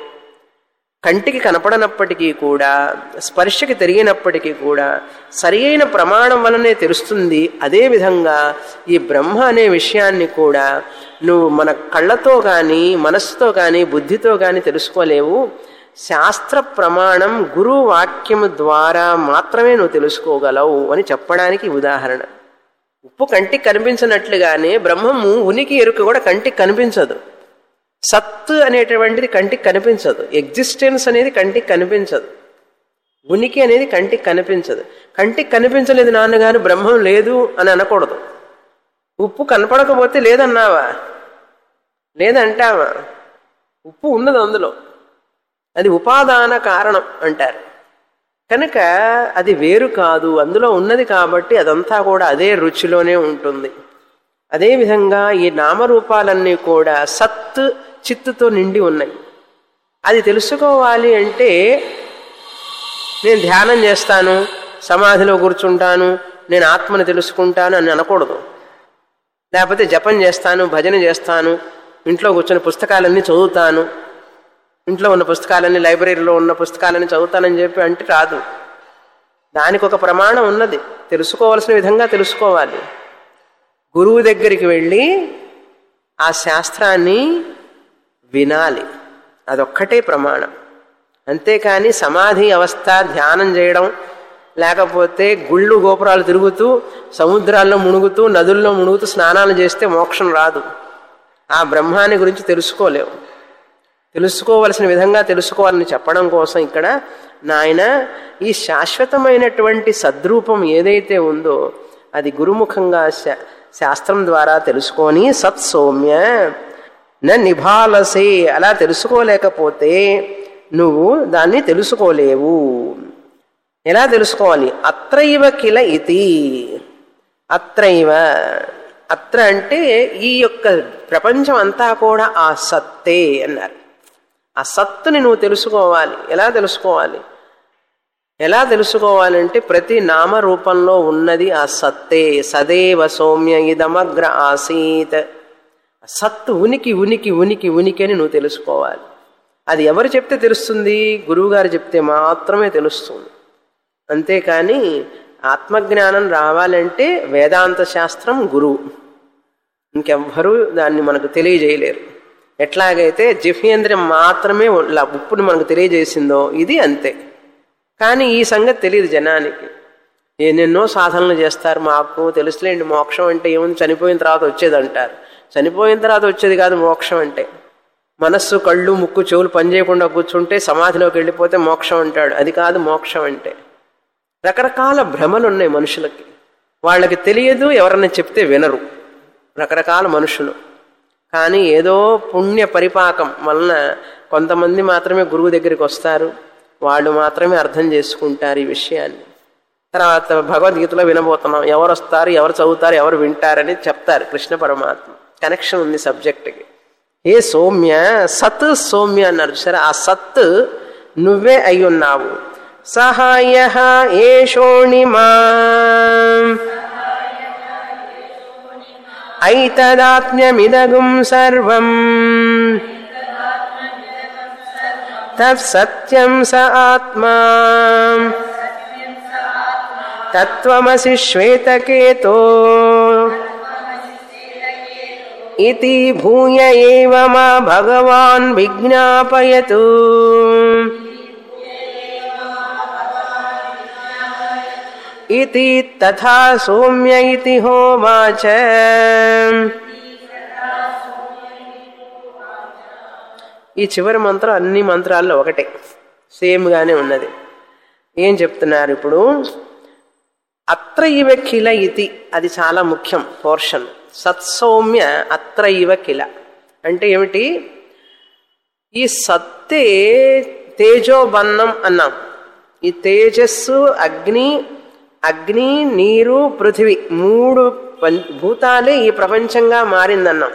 కంటికి కనపడనప్పటికీ కూడా స్పర్శకి తిరిగినప్పటికీ కూడా సరి అయిన ప్రమాణం వలనే తెలుస్తుంది అదేవిధంగా ఈ బ్రహ్మ అనే విషయాన్ని కూడా నువ్వు మన కళ్ళతో కానీ మనస్సుతో కానీ బుద్ధితో కానీ తెలుసుకోలేవు శాస్త్ర ప్రమాణం గురు వాక్యము ద్వారా మాత్రమే నువ్వు తెలుసుకోగలవు అని చెప్పడానికి ఉదాహరణ ఉప్పు కంటికి కనిపించినట్లుగానే బ్రహ్మము ఉనికి ఎరుక కూడా కంటికి కనిపించదు సత్ అనేటువంటిది కంటికి కనిపించదు ఎగ్జిస్టెన్స్ అనేది కంటికి కనిపించదు ఉనికి అనేది కంటికి కనిపించదు కంటికి కనిపించలేదు నాన్నగారు బ్రహ్మం లేదు అని అనకూడదు ఉప్పు కనపడకపోతే లేదన్నావా లేదంటావా ఉప్పు ఉన్నది అందులో అది ఉపాదాన కారణం అంటారు కనుక అది వేరు కాదు అందులో ఉన్నది కాబట్టి అదంతా కూడా అదే రుచిలోనే ఉంటుంది అదేవిధంగా ఈ నామరూపాలన్నీ కూడా సత్ చిత్తుతో నిండి ఉన్నాయి అది తెలుసుకోవాలి అంటే నేను ధ్యానం చేస్తాను సమాధిలో కూర్చుంటాను నేను ఆత్మని తెలుసుకుంటాను అని అనకూడదు లేకపోతే జపం చేస్తాను భజన చేస్తాను ఇంట్లో కూర్చొని పుస్తకాలన్నీ చదువుతాను ఇంట్లో ఉన్న పుస్తకాలన్నీ లైబ్రరీలో ఉన్న పుస్తకాలన్నీ చదువుతానని చెప్పి అంటే రాదు దానికి ఒక ప్రమాణం ఉన్నది తెలుసుకోవాల్సిన విధంగా తెలుసుకోవాలి గురువు దగ్గరికి వెళ్ళి ఆ శాస్త్రాన్ని వినాలి అదొక్కటే ప్రమాణం అంతేకాని సమాధి అవస్థ ధ్యానం చేయడం లేకపోతే గుళ్ళు గోపురాలు తిరుగుతూ సముద్రాల్లో మునుగుతూ నదుల్లో మునుగుతూ స్నానాలు చేస్తే మోక్షం రాదు ఆ బ్రహ్మాన్ని గురించి తెలుసుకోలేవు తెలుసుకోవలసిన విధంగా తెలుసుకోవాలని చెప్పడం కోసం ఇక్కడ నాయన ఈ శాశ్వతమైనటువంటి సద్రూపం ఏదైతే ఉందో అది గురుముఖంగా శా- శాస్త్రం ద్వారా తెలుసుకొని సత్ సౌమ్య న నిభాలసే అలా తెలుసుకోలేకపోతే నువ్వు దాన్ని తెలుసుకోలేవు ఎలా తెలుసుకోవాలి అత్రైవ కిల ఇతి అత్రైవ అత్ర అంటే ఈ యొక్క ప్రపంచం అంతా కూడా ఆ సత్తే అన్నారు ఆ సత్తుని నువ్వు తెలుసుకోవాలి ఎలా తెలుసుకోవాలి ఎలా తెలుసుకోవాలంటే ప్రతి నామరూపంలో ఉన్నది ఆ సత్తే సదేవ సౌమ్య ఇదమగ్ర ఆసీత్ సత్తు ఉనికి ఉనికి ఉనికి ఉనికి అని నువ్వు తెలుసుకోవాలి అది ఎవరు చెప్తే తెలుస్తుంది గురువుగారు చెప్తే మాత్రమే తెలుస్తుంది అంతేకాని ఆత్మజ్ఞానం రావాలంటే వేదాంత శాస్త్రం గురువు ఇంకెవ్వరూ దాన్ని మనకు తెలియజేయలేరు ఎట్లాగైతే జిహ్నేంద్రియం మాత్రమే ఇలా ఉప్పుని మనకు తెలియజేసిందో ఇది అంతే కానీ ఈ సంగతి తెలియదు జనానికి ఎన్నెన్నో సాధనలు చేస్తారు మాకు తెలుసులేండి మోక్షం అంటే ఏముంది చనిపోయిన తర్వాత వచ్చేది అంటారు చనిపోయిన తర్వాత వచ్చేది కాదు మోక్షం అంటే మనస్సు కళ్ళు ముక్కు చెవులు పనిచేయకుండా కూర్చుంటే సమాధిలోకి వెళ్ళిపోతే మోక్షం అంటాడు అది కాదు మోక్షం అంటే రకరకాల భ్రమలు ఉన్నాయి మనుషులకి వాళ్ళకి తెలియదు ఎవరన్నా చెప్తే వినరు రకరకాల మనుషులు కానీ ఏదో పుణ్య పరిపాకం వలన కొంతమంది మాత్రమే గురువు దగ్గరికి వస్తారు వాళ్ళు మాత్రమే అర్థం చేసుకుంటారు ఈ విషయాన్ని తర్వాత భగవద్గీతలో వినబోతున్నాం ఎవరు వస్తారు ఎవరు చదువుతారు ఎవరు వింటారని చెప్తారు కృష్ణ పరమాత్మ కనెక్షన్ ఉంది సబ్జెక్ట్కి ఏ సౌమ్య సత్ సౌమ్య అన్నారు సరే ఆ సత్ నువ్వే అయి ఉన్నావు సహాయ ఏషోణిమా ఐతదాత్మ్యమిదగుం సర్వం తత్సత్యం స ఆత్మా తత్వమసి శ్వేతకేతో ఇతి భూయ ఏవ మా భగవాన్ విజ్ఞాపయతు ఇతి తథా సౌమ్య ఇతి హోవాచ ఈ చివరి మంత్రం అన్ని మంత్రాల్లో ఒకటే సేమ్గానే ఉన్నది ఏం చెప్తున్నారు ఇప్పుడు అత్ర ఇవ కిల ఇతి అది చాలా ముఖ్యం పోర్షన్ సత్సౌమ్య అత్ర ఇవ కిల అంటే ఏమిటి ఈ సత్తే తేజోబన్నం అన్నాం ఈ తేజస్సు అగ్ని అగ్ని నీరు పృథివీ మూడు పం- భూతాలే ఈ ప్రపంచంగా మారిందన్నాం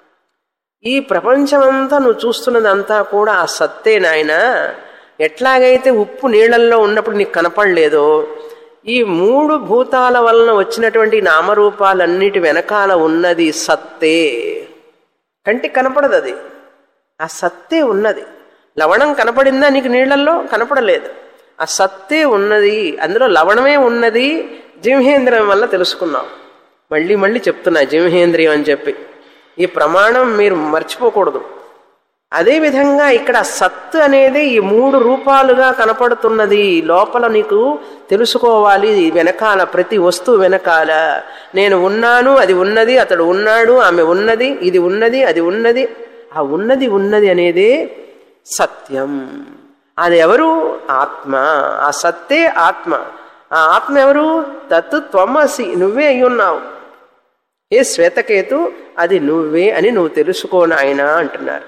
ఈ ప్రపంచమంతా నువ్వు చూస్తున్నదంతా కూడా ఆ సత్తే నాయన ఎట్లాగైతే ఉప్పు నీళ్ళల్లో ఉన్నప్పుడు నీకు కనపడలేదో ఈ మూడు భూతాల వలన వచ్చినటువంటి నామరూపాలన్నిటి వెనకాల ఉన్నది సత్తే కంటికి కనపడదు అది ఆ సత్తే ఉన్నది లవణం కనపడిందా నీకు నీళ్ళల్లో కనపడలేదు ఆ సత్తే ఉన్నది అందులో లవణమే ఉన్నది జింహేంద్రియం వల్ల తెలుసుకున్నాం మళ్ళీ మళ్ళీ చెప్తున్నా జింహేంద్రియం అని చెప్పి ఈ ప్రమాణం మీరు మర్చిపోకూడదు అదేవిధంగా ఇక్కడ సత్ అనేది ఈ మూడు రూపాలుగా కనపడుతున్నది లోపల నీకు తెలుసుకోవాలి వెనకాల ప్రతి వస్తువు వెనకాల నేను ఉన్నాను అది ఉన్నది అతడు ఉన్నాడు ఆమె ఉన్నది ఇది ఉన్నది అది ఉన్నది ఆ ఉన్నది ఉన్నది అనేదే సత్యం అది ఎవరు ఆత్మ ఆ సత్తే ఆత్మ ఆ ఆత్మ ఎవరు తత్ త్వమసి నువ్వే అయి ఉన్నావు ఏ శ్వేతకేతు అది నువ్వే అని నువ్వు తెలుసుకో నాయనా అంటున్నారు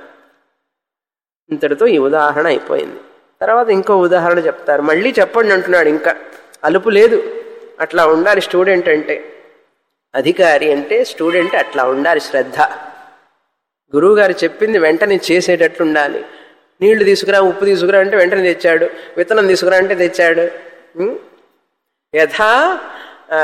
ఇంతటితో ఈ ఉదాహరణ అయిపోయింది తర్వాత ఇంకో ఉదాహరణ చెప్తారు మళ్ళీ చెప్పండి అంటున్నాడు ఇంకా అలుపు లేదు అట్లా ఉండాలి స్టూడెంట్ అంటే అధికారి అంటే స్టూడెంట్ అట్లా ఉండాలి శ్రద్ధ గురువుగారు చెప్పింది వెంటనే చేసేటట్లు ఉండాలి నీళ్లు తీసుకురా ఉప్పు తీసుకురా అంటే వెంటనే తెచ్చాడు విత్తనం తీసుకురా అంటే తెచ్చాడు ఉం? యథా ఆ,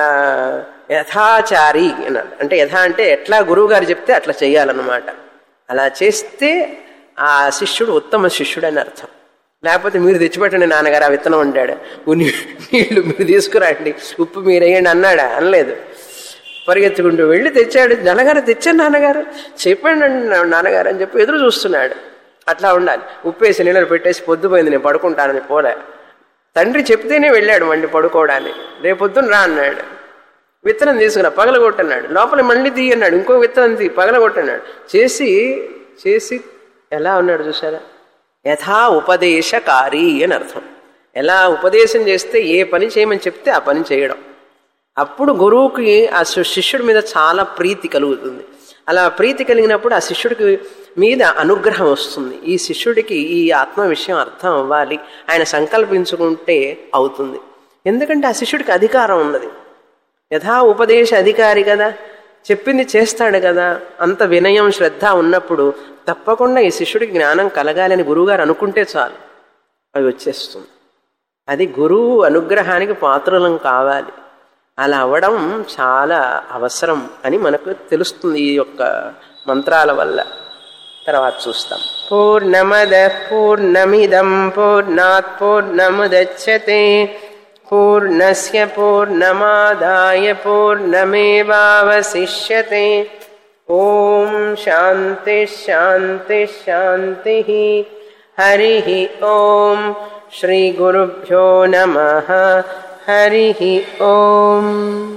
యథాచారి అన్నాడు అంటే యథా అంటే ఎట్లా గురువు గారు చెప్తే అట్లా చేయాలన్నమాట అలా చేస్తే ఆ శిష్యుడు ఉత్తమ శిష్యుడు అని అర్థం లేకపోతే మీరు తెచ్చిపెట్టండి నాన్నగారు ఆ విత్తనం వండాడు ఉన్ని నీళ్లు మీరు తీసుకురండి ఉప్పు మీరు వేయండి అన్నాడా అనలేదు పరిగెత్తుకుంటూ వెళ్ళి తెచ్చాడు నాన్నగారు తెచ్చాను నాన్నగారు చెప్పండి అండి నాన్నగారు అని చెప్పి ఎదురు చూస్తున్నాడు అట్లా ఉండాలి ఉప్పేసి నీళ్ళలో పెట్టేసి పొద్దుపోయింది నేను పడుకుంటానని పోలే తండ్రి చెప్తేనే వెళ్ళాడు మళ్ళీ పడుకోవడానికి రేపొద్దున రా అన్నాడు విత్తనం తీసుకురా పగలగొట్టన్నాడు లోపల మళ్ళీ తీయన్నాడు ఇంకో విత్తనం తీ పగలగొట్టన్నాడు చేసి చేసి ఎలా ఉన్నాడు చూసారా యథా ఉపదేశకారి అని అర్థం ఎలా ఉపదేశం చేస్తే ఏ పని చేయమని చెప్తే ఆ పని చేయడం అప్పుడు గురువుకి ఆ శి- శిష్యుడి మీద చాలా ప్రీతి కలుగుతుంది అలా ప్రీతి కలిగినప్పుడు ఆ శిష్యుడికి మీద అనుగ్రహం వస్తుంది ఈ శిష్యుడికి ఈ ఆత్మ విషయం అర్థం అవ్వాలి ఆయన సంకల్పించుకుంటే అవుతుంది ఎందుకంటే ఆ శిష్యుడికి అధికారం ఉన్నది యథా ఉపదేశ అధికారి కదా చెప్పింది చేస్తాడు కదా అంత వినయం శ్రద్ధ ఉన్నప్పుడు తప్పకుండా ఈ శిష్యుడికి జ్ఞానం కలగాలని గురువుగారు అనుకుంటే చాలు అవి వచ్చేస్తుంది అది గురువు అనుగ్రహానికి పాత్రలం కావాలి అలా అవ్వడం చాలా అవసరం అని మనకు తెలుస్తుంది ఈ యొక్క మంత్రాల వల్ల తర్వాత చూస్తాం పూర్ణమద పూర్ణమిదం పూర్ణాత్ పూర్ణముదచ్చతే పూర్ణస్య పూర్ణమాదాయ పూర్ణమేవావశిష్యతే ఓం శాంతి శాంతి శాంతి హరి ఓం శ్రీ గురుభ్యో నమ హరి ఓం